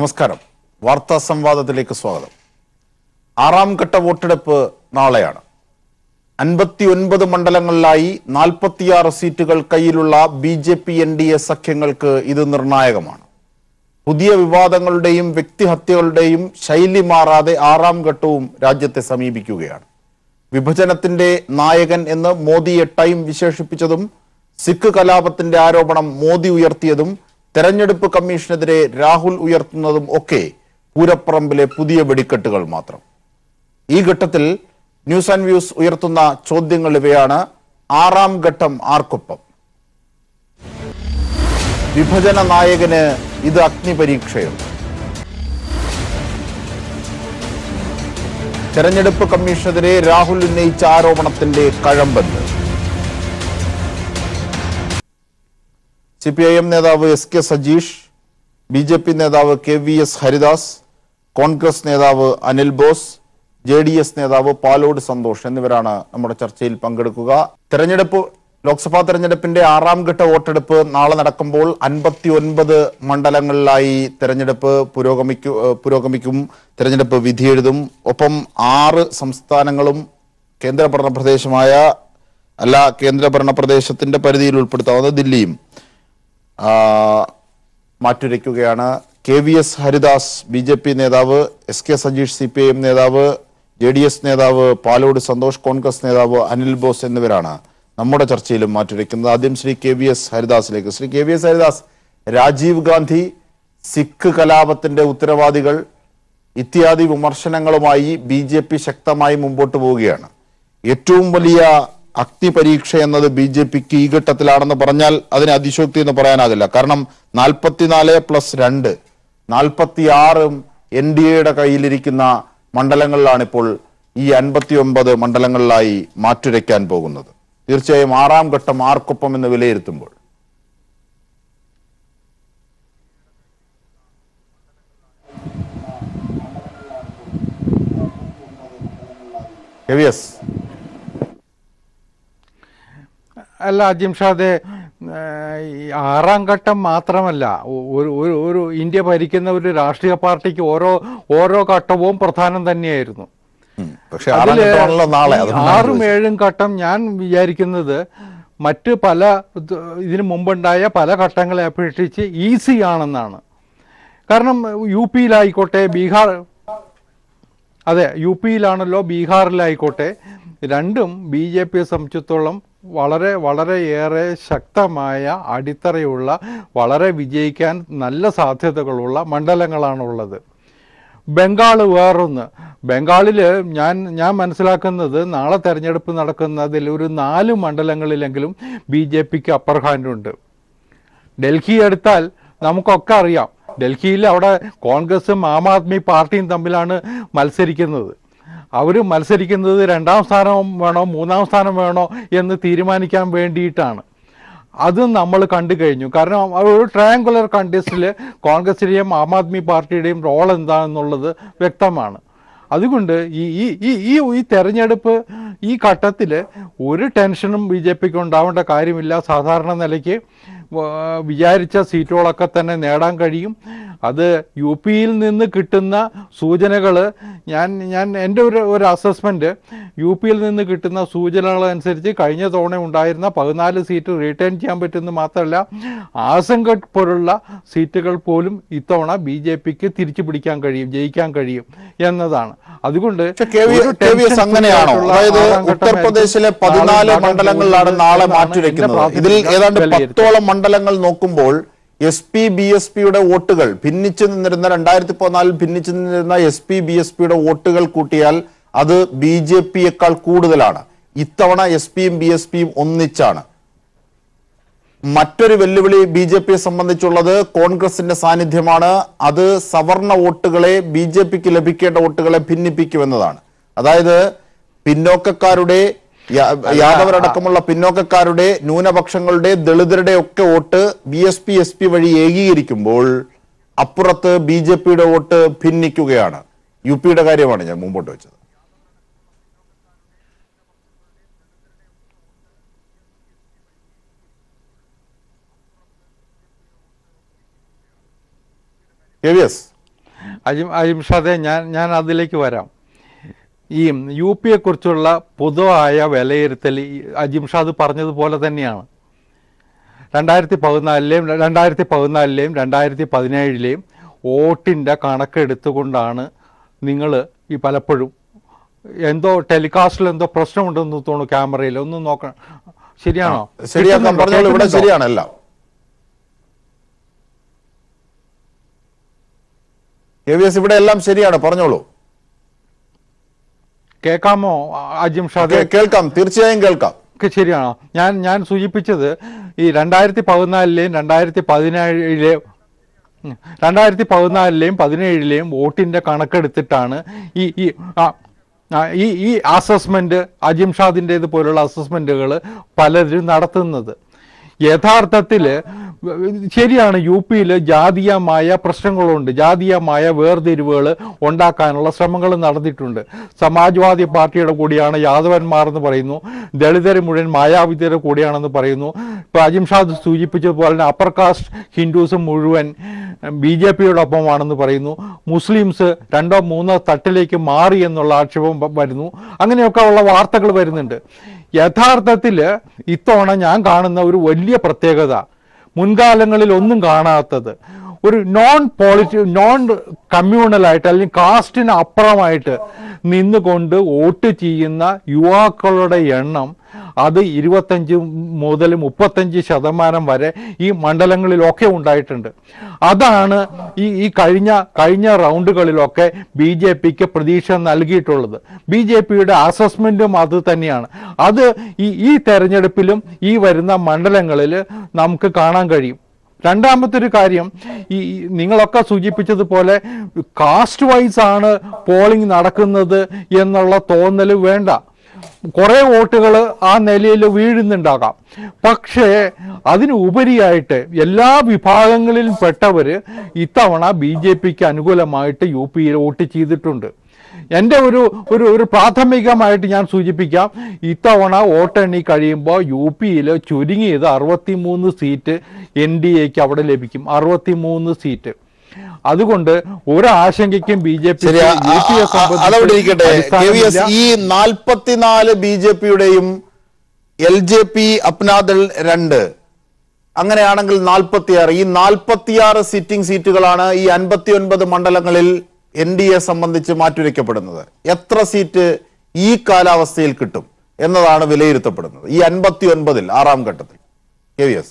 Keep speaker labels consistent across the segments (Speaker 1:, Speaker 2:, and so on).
Speaker 1: നമസ്കാരം വാർത്താ സംവാദത്തിലേക്ക് സ്വാഗതം ആറാം ഘട്ട വോട്ടെടുപ്പ് നാളെയാണ് അൻപത്തി ഒൻപത് മണ്ഡലങ്ങളിലായി നാൽപ്പത്തിയാറ് സീറ്റുകൾ കയ്യിലുള്ള B J P N D A സഖ്യങ്ങൾക്ക് ഇത് നിർണായകമാണ് പുതിയ വിവാദങ്ങളുടെയും വ്യക്തിഹത്യകളുടെയും ശൈലി മാറാതെ ആറാം ഘട്ടവും രാജ്യത്തെ സമീപിക്കുകയാണ് വിഭജനത്തിന്റെ നായകൻ എന്ന് മോദിയെ ടൈം വിശേഷിപ്പിച്ചതും സിഖ് കലാപത്തിന്റെ ആരോപണം മോദി ഉയർത്തിയതും തെരഞ്ഞെടുപ്പ് കമ്മീഷനെതിരെ രാഹുൽ ഉയർത്തുന്നതും ഒക്കെ പൂരപ്പറമ്പിലെ പുതിയ വെടിക്കെട്ടുകൾ മാത്രം ഈ ഘട്ടത്തിൽ ന്യൂസ് ആൻഡ് വ്യൂസ് ഉയർത്തുന്ന ചോദ്യങ്ങൾ ഇവയാണ് ആറാം ഘട്ടം ആർക്കൊപ്പം വിഭജന നായകന് ഇത് അഗ്നിപരീക്ഷയോ തെരഞ്ഞെടുപ്പ് കമ്മീഷനെതിരെ രാഹുൽ ഉന്നയിച്ച ആരോപണത്തിന്റെ കഴമ്പെന്ന് സി പി ഐ എം നേതാവ് S K Sajeesh B J P നേതാവ് K V S Haridas Congress നേതാവ് Anil Bose J D S നേതാവ് പാലോട് സന്തോഷ് എന്നിവരാണ് നമ്മുടെ ചർച്ചയിൽ പങ്കെടുക്കുക തെരഞ്ഞെടുപ്പ് ലോക്സഭാ തെരഞ്ഞെടുപ്പിന്റെ ആറാം ഘട്ട വോട്ടെടുപ്പ് നാളെ നടക്കുമ്പോൾ അൻപത്തി ഒൻപത് മണ്ഡലങ്ങളിലായി തെരഞ്ഞെടുപ്പ് പുരോഗമിക്കു ഏഹ് പുരോഗമിക്കും തെരഞ്ഞെടുപ്പ് വിധിയെഴുതും ഒപ്പം ആറ് സംസ്ഥാനങ്ങളും കേന്ദ്രഭരണ പ്രദേശമായ അല്ല കേന്ദ്രഭരണ പ്രദേശത്തിന്റെ പരിധിയിൽ ഉൾപ്പെടുത്താവുന്ന ദില്ലിയും ആ, മാറ്റുരയ്ക്കുകയാണ് K V S Haridas B J P നേതാവ് S K Sajeesh C P I M നേതാവ് ജെ ഡി എസ് നേതാവ് പാലോട് സന്തോഷ് കോൺഗ്രസ് നേതാവ് അനിൽ ബോസ് എന്നിവരാണ് നമ്മുടെ ചർച്ചയിലും മാറ്റുരയ്ക്കുന്നത് ആദ്യം ശ്രീ കെ വി എസ് ഹരിദാസിലേക്ക് Shri K V S Haridas Rajiv Gandhi Sikh കലാപത്തിന്റെ ഉത്തരവാദികൾ ഇത്യാദി വിമർശനങ്ങളുമായി ബി ജെ പി ശക്തമായി മുമ്പോട്ട് പോവുകയാണ് ഏറ്റവും വലിയ അഗ്നി പരീക്ഷ എന്നത് ബി ജെ പിക്ക് ഈ ഘട്ടത്തിലാണെന്ന് പറഞ്ഞാൽ അതിന് അതിശോക്തി എന്ന് പറയാനാകില്ല കാരണം നാൽപ്പത്തിനാല് പ്ലസ് രണ്ട് നാൽപ്പത്തി ആറും എൻ ഡി എയുടെ കയ്യിലിരിക്കുന്ന മണ്ഡലങ്ങളിലാണ് ഇപ്പോൾ ഈ അൻപത്തി ഒമ്പത് മണ്ഡലങ്ങളിലായി മാറ്റുരയ്ക്കാൻ പോകുന്നത് തീർച്ചയായും ആറാം ഘട്ടം ആർക്കൊപ്പം എന്ന് വിലയിരുത്തുമ്പോൾ കെ വി എസ്
Speaker 2: അല്ല അജിംഷാദെ ഈ ആറാം ഘട്ടം മാത്രമല്ല ഒ- ഒരു ഒരു ഒരു ഇന്ത്യ ഭരിക്കുന്ന ഒരു രാഷ്ട്രീയ പാർട്ടിക്ക് ഓരോ ഓരോ ഘട്ടവും പ്രധാനം തന്നെയായിരുന്നു
Speaker 1: ഉം. പക്ഷെ ആറാം
Speaker 2: അതില്
Speaker 1: ഘട്ടമാണല്ലോ നാളെ
Speaker 2: ഈ
Speaker 1: അതുകൊണ്ടാണ്
Speaker 2: ആറും
Speaker 1: ചോദിച്ചത്.
Speaker 2: ഏഴും ഘട്ടം ഞാൻ വിചാരിക്കുന്നത് മറ്റ് പല ഇത് ഇതിനു മുമ്പുണ്ടായ പല ഘട്ടങ്ങളെ അപേക്ഷിച്ച് ഈസി ആണെന്നാണ് കാരണം യു പിയിലായിക്കോട്ടെ ബീഹാർ അതെ യു പിയിലാണല്ലോ ബീഹാറിലായിക്കോട്ടെ രണ്ടും ബി ജെ പിയെ സംബന്ധിച്ചിടത്തോളം വളരെ വളരെ ഏറെ ശക്തമായ അടിത്തറയുള്ള വളരെ വിജയിക്കാൻ നല്ല സാധ്യതകളുള്ള മണ്ഡലങ്ങളാണുള്ളത് ബംഗാൾ വേറൊന്ന് ബംഗാളിൽ ഞാൻ ഞാൻ മനസ്സിലാക്കുന്നത് നാളെ തെരഞ്ഞെടുപ്പ് നടക്കുന്നതിൽ ഒരു നാല് മണ്ഡലങ്ങളിലെങ്കിലും ബി ജെ പിക്ക് അപ്പർ ഹാൻഡുണ്ട് ഡൽഹി എടുത്താൽ നമുക്കൊക്കെ അറിയാം ഡൽഹിയിൽ അവിടെ കോൺഗ്രസും ആം ആദ്മി പാർട്ടിയും തമ്മിലാണ് മത്സരിക്കുന്നത് അവർ മത്സരിക്കുന്നത് രണ്ടാം സ്ഥാനം വേണോ മൂന്നാം സ്ഥാനം വേണോ എന്ന് തീരുമാനിക്കാൻ വേണ്ടിയിട്ടാണ് അത് നമ്മൾ കണ്ടു കഴിഞ്ഞു കാരണം ആ ഒരു ട്രയാങ്കുലർ കണ്ടസ്റ്റിൽ കോൺഗ്രസിൻ്റെയും ആം ആദ്മി പാർട്ടിയുടെയും റോൾ എന്താണെന്നുള്ളത് വ്യക്തമാണ് അതുകൊണ്ട് ഈ ഈ ഈ ഈ ഈ തെരഞ്ഞെടുപ്പ് ഈ ഘട്ടത്തിൽ ഒരു ടെൻഷനും ബി ജെ പിക്ക് ഉണ്ടാവേണ്ട കാര്യമില്ല സാധാരണ നിലയ്ക്ക് വ- വിചാരിച്ച സീറ്റുകളൊക്കെ തന്നെ നേടാൻ കഴിയും അത് യു പിയിൽ നിന്ന് കിട്ടുന്ന സൂചനകൾ ഞാൻ ഞാൻ എൻ്റെ ഒരു ഒരു അസസ്മെൻറ്റ് യു പിയിൽ നിന്ന് കിട്ടുന്ന സൂചനകൾ അനുസരിച്ച് കഴിഞ്ഞ തവണ ഉണ്ടായിരുന്ന പതിനാല് സീറ്റ് റീറ്റേൺ ചെയ്യാൻ പറ്റുമെന്ന് മാത്രമല്ല ആസംഗഡ് പോലുള്ള സീറ്റുകൾ പോലും ഇത്തവണ ബി ജെ പിക്ക് തിരിച്ചു പിടിക്കാൻ കഴിയും ജയിക്കാൻ കഴിയും എന്നതാണ് അതുകൊണ്ട്
Speaker 1: പക്ഷെ കെ വി
Speaker 2: ഒരു
Speaker 1: കെ വി എസ്
Speaker 2: tension
Speaker 1: അങ്ങനെയാണോ
Speaker 2: free ആയിട്ടുള്ള
Speaker 1: അതായത്
Speaker 2: ആറാം ഘട്ടമായിരിക്കും
Speaker 1: ഉത്തർപ്രദേശിലെ
Speaker 2: നാളെ
Speaker 1: പതിനാല്
Speaker 2: നടക്കാൻ
Speaker 1: മണ്ഡലങ്ങളിലാണ്
Speaker 2: പോകുന്നത്
Speaker 1: നാളെ
Speaker 2: എന്നാണ്
Speaker 1: മാറ്റുരയ്ക്കുന്നത്
Speaker 2: എൻ്റെ
Speaker 1: ഇതിൽ
Speaker 2: പ്രാഥമിക
Speaker 1: ഏതാണ്ട്
Speaker 2: വിലയിരുത്തൽ.
Speaker 1: പത്തോളം മണ്ഡലങ്ങൾ നോക്കുമ്പോൾ എസ് പി ബി എസ് പിയുടെ വോട്ടുകൾ ഭിന്നിച്ചു നിന്നിരുന്ന രണ്ടായിരത്തി പതിനാലിൽ ഭിന്നിച്ചു നിന്നിരുന്ന എസ് പി ബി എസ് പിയുടെ വോട്ടുകൾ കൂട്ടിയാൽ അത് ബി ജെ പിയേക്കാൾ കൂടുതലാണ് ഇത്തവണ എസ് പിയും ബി എസ് പിയും ഒന്നിച്ചാണ് മറ്റൊരു വെല്ലുവിളി ബി ജെ പിയെ സംബന്ധിച്ചുള്ളത് കോൺഗ്രസിന്റെ സാന്നിധ്യമാണ് അത് സവർണ വോട്ടുകളെ ബി ജെ പിക്ക് ലഭിക്കേണ്ട വോട്ടുകളെ ഭിന്നിപ്പിക്കുമെന്നതാണ് അതായത് പിന്നോക്കക്കാരുടെ യാ- യാദവരടക്കമുള്ള പിന്നോക്കക്കാരുടെ ന്യൂനപക്ഷങ്ങളുടെ ദളിതരുടെ ഒക്കെ vote B S P S P വഴി ഏകീകരിക്കുമ്പോൾ അപ്പുറത്ത് ബി ജെ പിയുടെ വോട്ട് ഭിന്നിക്കുകയാണ് യു പിയുടെ കാര്യമാണ് ഞാൻ മുമ്പോട്ട് വെച്ചത് കെ വി എസ്
Speaker 2: അജിം അജിംഷാദെ ഞാൻ ഞാൻ അതിലേക്ക് വരാം ഈ യു പിയെ കുറിച്ചുള്ള പൊതുവായ വിലയിരുത്തൽ ഈ അജിംഷാദ് പറഞ്ഞതുപോലെ തന്നെയാണ് രണ്ടായിരത്തി പതിനാലിലെയും രണ്ടായിരത്തി പതിനാലിലെയും രണ്ടായിരത്തി പതിനേഴിലെയും വോട്ടിൻ്റെ കണക്കെടുത്തുകൊണ്ടാണ് നിങ്ങൾ ഈ പലപ്പോഴും എന്തോ ടെലികാസ്റ്റിൽ എന്തോ പ്രശ്നമുണ്ടെന്ന് തോന്നുന്നു ക്യാമറയിൽ ഒന്ന് നോക്കണം ശരിയാണോ
Speaker 1: ശരിയാക്കാൻ
Speaker 2: കിട്ടുന്നുണ്ടോ?
Speaker 1: പറഞ്ഞോളൂ ഇവിടെ
Speaker 2: കേൾക്കുന്നുണ്ടോ?
Speaker 1: ശരിയാണ് എല്ലാം കെ വി എസ് ഇവിടെ എല്ലാം ശരിയാണ് പറഞ്ഞോളൂ
Speaker 2: കേൾക്കാമോ അജിം ഷാദെ
Speaker 1: കേ- കേൾക്കാം തീർച്ചയായും കേൾക്കാം
Speaker 2: ഒക്കെ ശരിയാണോ ഞാൻ ഞാൻ സൂചിപ്പിച്ചത് ഈ രണ്ടായിരത്തി പതിനാലിലെയും രണ്ടായിരത്തി പതിനേഴിലെയും ഉം, രണ്ടായിരത്തി പതിനാലിലെയും പതിനേഴിലെയും വോട്ടിന്റെ കണക്കെടുത്തിട്ടാണ് ഈ ഈ ആ, ആ, ഈ ഈ അസസ്മെന്റ് അജിംഷാദിൻ്റേത് പോലുള്ള അസസ്മെന്റുകൾ പലരും നടത്തുന്നത് യഥാർത്ഥത്തിൽ ശരിയാണ് യു പിയിൽ ജാതീയമായ പ്രശ്നങ്ങളുണ്ട് ജാതീയമായ വേർതിരിവുകൾ ഉണ്ടാക്കാനുള്ള ശ്രമങ്ങൾ നടന്നിട്ടുണ്ട് സമാജ്വാദി പാർട്ടിയുടെ കൂടിയാണ് യാദവന്മാർ എന്ന് പറയുന്നു ദളിതർ മുഴുവൻ മായാവിദ്യരുടെ കൂടിയാണെന്ന് പറയുന്നു ഇപ്പോൾ അജിംഷാദ് സൂചിപ്പിച്ചതുപോലെ തന്നെ അപ്പർ കാസ്റ്റ് ഹിന്ദുസ് മുഴുവൻ ബി ജെ പിയോടൊപ്പമാണെന്ന് പറയുന്നു മുസ്ലിംസ് രണ്ടോ മൂന്നോ തട്ടിലേക്ക് മാറി എന്നുള്ള ആക്ഷേപം വ- വരുന്നു അങ്ങനെയൊക്കെ ഉള്ള വാർത്തകൾ വരുന്നുണ്ട് യഥാർത്ഥത്തിൽ ഇത്തവണ ഞാൻ കാണുന്ന ഒരു വലിയ പ്രത്യേകത മുൻകാലങ്ങളിൽ ഒന്നും കാണാത്തത് ഒരു നോൺ പോളിറ്റി നോൺ കമ്മ്യൂണലായിട്ട് അല്ലെങ്കിൽ കാസ്റ്റിന് അപ്പുറമായിട്ട് നിന്നുകൊണ്ട് വോട്ട് ചെയ്യുന്ന യുവാക്കളുടെ എണ്ണം അത് ഇരുപത്തഞ്ച് മുതൽ മുപ്പത്തഞ്ച് ശതമാനം വരെ ഈ മണ്ഡലങ്ങളിലൊക്കെ ഉണ്ടായിട്ടുണ്ട് അതാണ് ഈ ഈ കഴിഞ്ഞ കഴിഞ്ഞ റൗണ്ടുകളിലൊക്കെ ബി ജെ പിക്ക് പ്രതീക്ഷ നൽകിയിട്ടുള്ളത് ബി ജെ പിയുടെ അസസ്മെന്റും അത് തന്നെയാണ് അത് ഈ ഈ തെരഞ്ഞെടുപ്പിലും ഈ വരുന്ന മണ്ഡലങ്ങളിൽ നമുക്ക് കാണാൻ കഴിയും രണ്ടാമത്തെ ഒരു കാര്യം ഈ ഈ നിങ്ങളൊക്കെ സൂചിപ്പിച്ചതുപോലെ കാസ്റ്റ് വൈസ് ആണ് പോളിംഗ് നടക്കുന്നത് എന്നുള്ള തോന്നൽ വേണ്ട കുറേ വോട്ടുകൾ ആ നിലയിൽ വീഴുന്നുണ്ടാകാം പക്ഷേ അതിന് ഉപരിയായിട്ട് എല്ലാ വിഭാഗങ്ങളിലും പെട്ടവർ ഇത്തവണ ബി ജെ പിക്ക് അനുകൂലമായിട്ട് യു പിയിൽ വോട്ട് ചെയ്തിട്ടുണ്ട് എൻ്റെ ഒരു ഒരു ഒരു പ്രാഥമികമായിട്ട് ഞാൻ സൂചിപ്പിക്കാം ഇത്തവണ വോട്ടെണ്ണി കഴിയുമ്പോൾ യു പിയിൽ ചുരുങ്ങിയത് അറുപത്തിമൂന്ന് സീറ്റ് എൻ ഡി എക്ക് അവിടെ ലഭിക്കും അറുപത്തിമൂന്ന് സീറ്റ് അതുകൊണ്ട് ഒരു ആശങ്കയ്ക്കും ബി ജെ പി
Speaker 1: ശരി ആ- ആ- ആ- അതവിടെ ഇരിക്കട്ടെ കെ വി എസ് ഈ നാൽപ്പത്തിനാല് ബി ജെ പിയുടെയും എൽ ജെ പി അപ്നാദൾ രണ്ട് അങ്ങനെയാണെങ്കിൽ നാൽപ്പത്തിയാറ് ഈ നാൽപ്പത്തിയാറ് സിറ്റിംഗ് സീറ്റുകളാണ് ഈ അൻപത്തി ഒൻപത് മണ്ഡലങ്ങളിൽ എൻ ഡി എ സംബന്ധിച്ച് മാറ്റുരയ്ക്കപ്പെടുന്നത് എത്ര സീറ്റ് ഈ കാലാവസ്ഥയിൽ കിട്ടും എന്നതാണ് വിലയിരുത്തപ്പെടുന്നത് ഈ അൻപത്തി ഒൻപതിൽ ആറാം ഘട്ടത്തിൽ കെ വി എസ്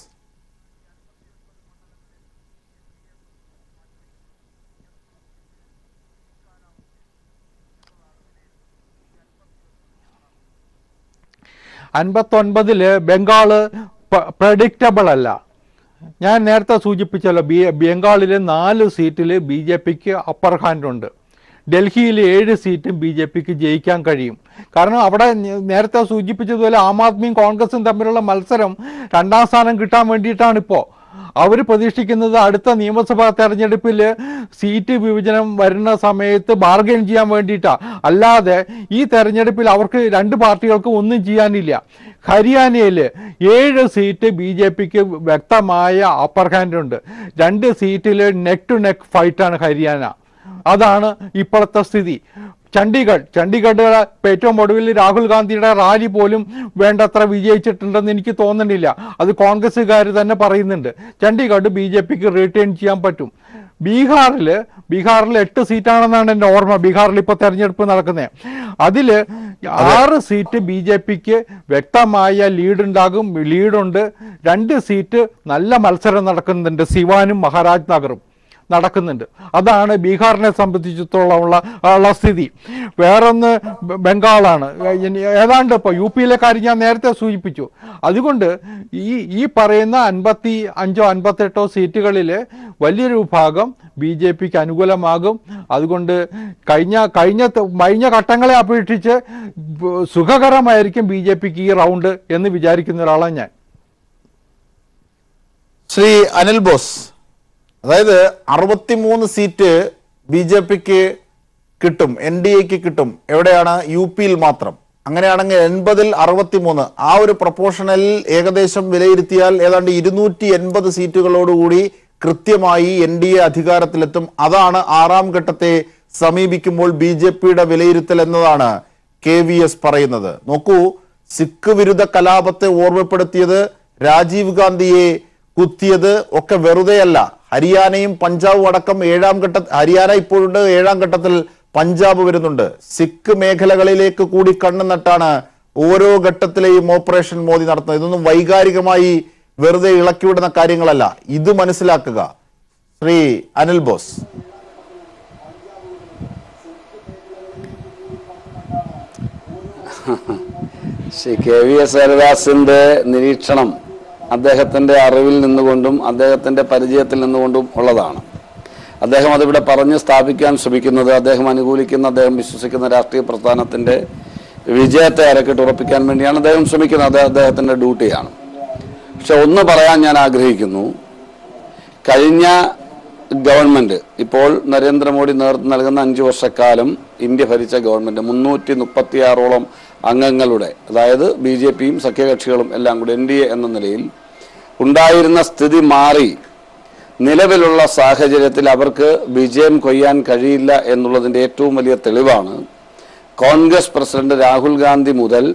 Speaker 2: അൻപത്തൊൻപതില് ബംഗാള് പ്രഡിക്റ്റബിൾ അല്ല ഞാൻ നേരത്തെ സൂചിപ്പിച്ചല്ലോ ബി ബംഗാളിൽ നാല് സീറ്റിൽ ബി ജെ പിക്ക് അപ്പർ ഹാൻഡ് ഉണ്ട് ഡൽഹിയിൽ ഏഴ് സീറ്റും ബി ജെ പിക്ക് ജയിക്കാൻ കഴിയും കാരണം അവിടെ നേ- നേരത്തെ സൂചിപ്പിച്ചതുപോലെ ആം ആദ്മിയും കോൺഗ്രസും തമ്മിലുള്ള മത്സരം രണ്ടാം സ്ഥാനം കിട്ടാൻ വേണ്ടിയിട്ടാണ് ഇപ്പോൾ അവർ പ്രതീക്ഷിക്കുന്നത് അടുത്ത നിയമസഭാ തെരഞ്ഞെടുപ്പിൽ സീറ്റ് വിഭജനം വരുന്ന സമയത്ത് ബാർഗൈൻ ചെയ്യാൻ വേണ്ടിയിട്ടാണ് അല്ലാതെ ഈ തെരഞ്ഞെടുപ്പിൽ അവർക്ക് രണ്ട് പാർട്ടികൾക്കും ഒന്നും ചെയ്യാനില്ല ഹരിയാനയിൽ ഏഴ് സീറ്റ് ബി ജെ പിക്ക് വ്യക്തമായ അപ്പർ ഹാൻഡ് ഉണ്ട് രണ്ട് സീറ്റിൽ നെക്ക് ടു നെക്ക് ഫൈറ്റാണ് ഹരിയാന അതാണ് ഇപ്പോഴത്തെ സ്ഥിതി ചണ്ഡീഗഡ് ചണ്ഡീഗഡ് ഇപ്പൊ ഏറ്റവും ഒടുവിൽ രാഹുൽ ഗാന്ധിയുടെ റാലി പോലും വേണ്ടത്ര വിജയിച്ചിട്ടുണ്ടെന്ന് എനിക്ക് തോന്നുന്നില്ല അത് കോൺഗ്രസ്സുകാർ തന്നെ പറയുന്നുണ്ട് ചണ്ഡീഗഡ് ബി ജെ പിക്ക് റീറ്റെയിൻ ചെയ്യാൻ പറ്റും ബീഹാറിൽ ബീഹാറിൽ എട്ട് സീറ്റാണെന്നാണ് എൻ്റെ ഓർമ്മ ബീഹാറിൽ ഇപ്പോൾ തെരഞ്ഞെടുപ്പ് നടക്കുന്നത് അതിൽ ആറ് സീറ്റ് ബി ജെ പിക്ക് വ്യക്തമായ ലീഡ് ഉണ്ടാകും ലീഡുണ്ട് രണ്ട് സീറ്റ് നല്ല മത്സരം നടക്കുന്നുണ്ട് സിവാനും മഹാരാജ് നഗറും നടക്കുന്നുണ്ട് അതാണ് ബീഹാറിനെ സംബന്ധിച്ചിടത്തോളം ഉള്ള ഉള്ള സ്ഥിതി വേറൊന്ന് ബ- ബംഗാളാണ് ഇനി ഏതാണ്ട് ഇപ്പോൾ യു പിയിലെ കാര്യം ഞാൻ നേരത്തെ സൂചിപ്പിച്ചു അതുകൊണ്ട് ഈ ഈ പറയുന്ന അൻപത്തി അഞ്ചോ അൻപത്തെട്ടോ സീറ്റുകളിൽ വലിയൊരു വിഭാഗം ബി ജെ പിക്ക് അനുകൂലമാകും അതുകൊണ്ട് കഴിഞ്ഞ കഴിഞ്ഞ ത- കഴിഞ്ഞ ഘട്ടങ്ങളെ അപേക്ഷിച്ച് ബ- സുഖകരമായിരിക്കും ബി ജെ പിക്ക് ഈ റൗണ്ട് എന്ന് വിചാരിക്കുന്ന ഒരാളാണ് ഞാൻ
Speaker 1: ശ്രീ അനിൽ ബോസ് അതായത് അറുപത്തിമൂന്ന് സീറ്റ് ബി ജെ പിക്ക് കിട്ടും എൻ ഡി എക്ക് കിട്ടും എവിടെയാണ് യു പിയിൽ മാത്രം അങ്ങനെയാണെങ്കിൽ എൺപതിൽ അറുപത്തിമൂന്ന് ആ ഒരു പ്രൊപ്പോർഷണൽ ഏകദേശം വിലയിരുത്തിയാൽ ഏതാണ്ട് ഇരുന്നൂറ്റി എൺപത് സീറ്റുകളോടുകൂടി കൃത്യമായി എൻ ഡി എ അധികാരത്തിലെത്തും അതാണ് ആറാം ഘട്ടത്തെ സമീപിക്കുമ്പോൾ ബി ജെ പിയുടെ വിലയിരുത്തൽ എന്നതാണ് കെ വി എസ് പറയുന്നത് നോക്കൂ സിഖ് വിരുദ്ധ കലാപത്തെ ഓർമ്മപ്പെടുത്തിയത് രാജീവ് ഗാന്ധിയെ കുത്തിയത് ഒക്കെ വെറുതെയല്ല ഹരിയാനയും പഞ്ചാബും അടക്കം ഏഴാം ഘട്ട ഹരിയാന ഇപ്പോഴുണ്ട് ഏഴാം ഘട്ടത്തിൽ പഞ്ചാബ് വരുന്നുണ്ട് സിഖ് മേഖലകളിലേക്ക് കൂടി കണ്ണു നട്ടാണ് ഓരോ ഘട്ടത്തിലെയും ഓപ്പറേഷൻ മോദി നടത്തുന്നത് ഇതൊന്നും വൈകാരികമായി വെറുതെ ഇളക്കിവിടുന്ന കാര്യങ്ങളല്ല ഇത് മനസ്സിലാക്കുക Shri Anil Bose
Speaker 3: Shri K V S ഹരിദാസിന്റെ നിരീക്ഷണം അദ്ദേഹത്തിന്റെ അറിവിൽ നിന്നുകൊണ്ടും അദ്ദേഹത്തിന്റെ പരിചയത്തിൽ നിന്നുകൊണ്ടും ഉള്ളതാണ് അദ്ദേഹം അതിവിടെ പറഞ്ഞ് സ്ഥാപിക്കാൻ ശ്രമിക്കുന്നത് അദ്ദേഹം അനുകൂലിക്കുന്ന അദ്ദേഹം വിശ്വസിക്കുന്ന രാഷ്ട്രീയ പ്രസ്ഥാനത്തിന്റെ വിജയത്തെ അരക്കിട്ട് ഉറപ്പിക്കാൻ വേണ്ടിയാണ് അദ്ദേഹം ശ്രമിക്കുന്നത് അത് അദ്ദേഹത്തിന്റെ ഡ്യൂട്ടിയാണ് പക്ഷെ ഒന്ന് പറയാൻ ഞാൻ ആഗ്രഹിക്കുന്നു കഴിഞ്ഞ ഗവൺമെന്റ് ഇപ്പോൾ നരേന്ദ്രമോദി നേതൃത്വം നൽകുന്ന അഞ്ചു വർഷക്കാലം ഇന്ത്യ ഭരിച്ച ഗവൺമെന്റ് മുന്നൂറ്റി മുപ്പത്തിയാറോളം അംഗങ്ങളുടെ അതായത് ബി ജെ പിയും സഖ്യകക്ഷികളും എല്ലാം കൂടി എൻ ഡി എ എന്ന നിലയിൽ ഉണ്ടായിരുന്ന സ്ഥിതി മാറി നിലവിലുള്ള സാഹചര്യത്തിൽ അവർക്ക് വിജയം കൊയ്യാൻ കഴിയില്ല എന്നുള്ളതിന്റെ ഏറ്റവും വലിയ തെളിവാണ് കോൺഗ്രസ് പ്രസിഡന്റ് രാഹുൽ ഗാന്ധി മുതൽ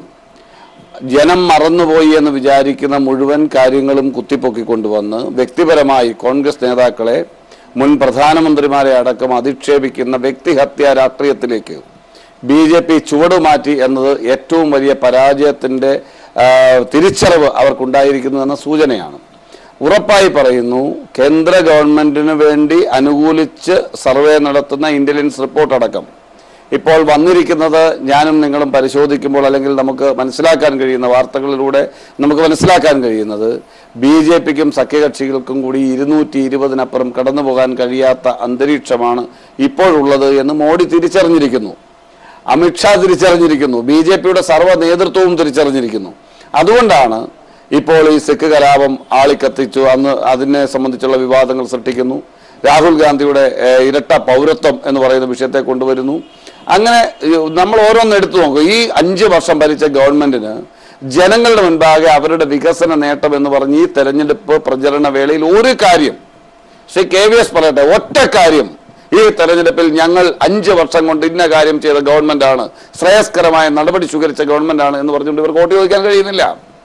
Speaker 3: ജനം മറന്നുപോയി എന്ന് വിചാരിക്കുന്ന മുഴുവൻ കാര്യങ്ങളും കുത്തിപ്പൊക്കിക്കൊണ്ടുവന്ന് വ്യക്തിപരമായി കോൺഗ്രസ് നേതാക്കളെ മുൻ പ്രധാനമന്ത്രിമാരെ അടക്കം അധിക്ഷേപിക്കുന്ന വ്യക്തിഹത്യ രാഷ്ട്രീയത്തിലേക്ക് ബി ജെ പി ചുവടുമാറ്റി എന്നത് ഏറ്റവും വലിയ പരാജയത്തിന്റെ ആ, തിരിച്ചറിവ് അവർക്കുണ്ടായിരിക്കുന്നു എന്ന സൂചനയാണ് ഉറപ്പായി പറയുന്നു കേന്ദ്ര ഗവൺമെന്റിന് വേണ്ടി അനുകൂലിച്ച് സർവേ നടത്തുന്ന ഇന്റലിജൻസ് റിപ്പോർട്ട് അടക്കം ഇപ്പോൾ വന്നിരിക്കുന്നത് ഞാനും നിങ്ങളും പരിശോധിക്കുമ്പോൾ അല്ലെങ്കിൽ നമുക്ക് മനസ്സിലാക്കാൻ കഴിയുന്ന വാർത്തകളിലൂടെ നമുക്ക് മനസ്സിലാക്കാൻ കഴിയുന്നത് ബി ജെ പിക്കും സഖ്യകക്ഷികൾക്കും കൂടി ഇരുന്നൂറ്റി ഇരുപതിനപ്പുറം കടന്നു പോകാൻ കഴിയാത്ത അന്തരീക്ഷമാണ് ഇപ്പോഴുള്ളത് എന്ന് മോഡി തിരിച്ചറിഞ്ഞിരിക്കുന്നു അമിത്ഷാ തിരിച്ചറിഞ്ഞിരിക്കുന്നു ബി ജെ പിയുടെ സർവ്വ നേതൃത്വവും തിരിച്ചറിഞ്ഞിരിക്കുന്നു അതുകൊണ്ടാണ് ഇപ്പോൾ ഈ സിഖ് കലാപം ആളിക്കത്തിച്ചു അന്ന് അതിനെ സംബന്ധിച്ചുള്ള വിവാദങ്ങൾ സൃഷ്ടിക്കുന്നു രാഹുൽ ഗാന്ധിയുടെ ഏഹ്, ഇരട്ട പൗരത്വം എന്ന് പറയുന്ന വിഷയത്തെ കൊണ്ടുവരുന്നു അങ്ങനെ ഈ നമ്മൾ ഓരോന്ന് എടുത്തു നോക്കും ഈ അഞ്ച് വർഷം ഭരിച്ച ഗവൺമെന്റിന് ജനങ്ങളുടെ മുൻപാകെ അവരുടെ വികസന നേട്ടം എന്ന് പറഞ്ഞ് ഈ തെരഞ്ഞെടുപ്പ് പ്രചരണ വേളയിൽ ഒരു കാര്യം ശ്രീ കെ വി എസ് പറയട്ടെ ഒറ്റ കാര്യം ഈ തെരഞ്ഞെടുപ്പിൽ ഞങ്ങൾ അഞ്ച് വർഷം കൊണ്ട് ഇന്ന കാര്യം ചെയ്ത ഗവൺമെന്റാണ് ശ്രേയസ്കരമായ നടപടി സ്വീകരിച്ച ഗവൺമെന്റാണ് എന്ന് പറഞ്ഞുകൊണ്ട് ഇവർക്ക് വോട്ട് ചോദിക്കാൻ കഴിയുന്നില്ല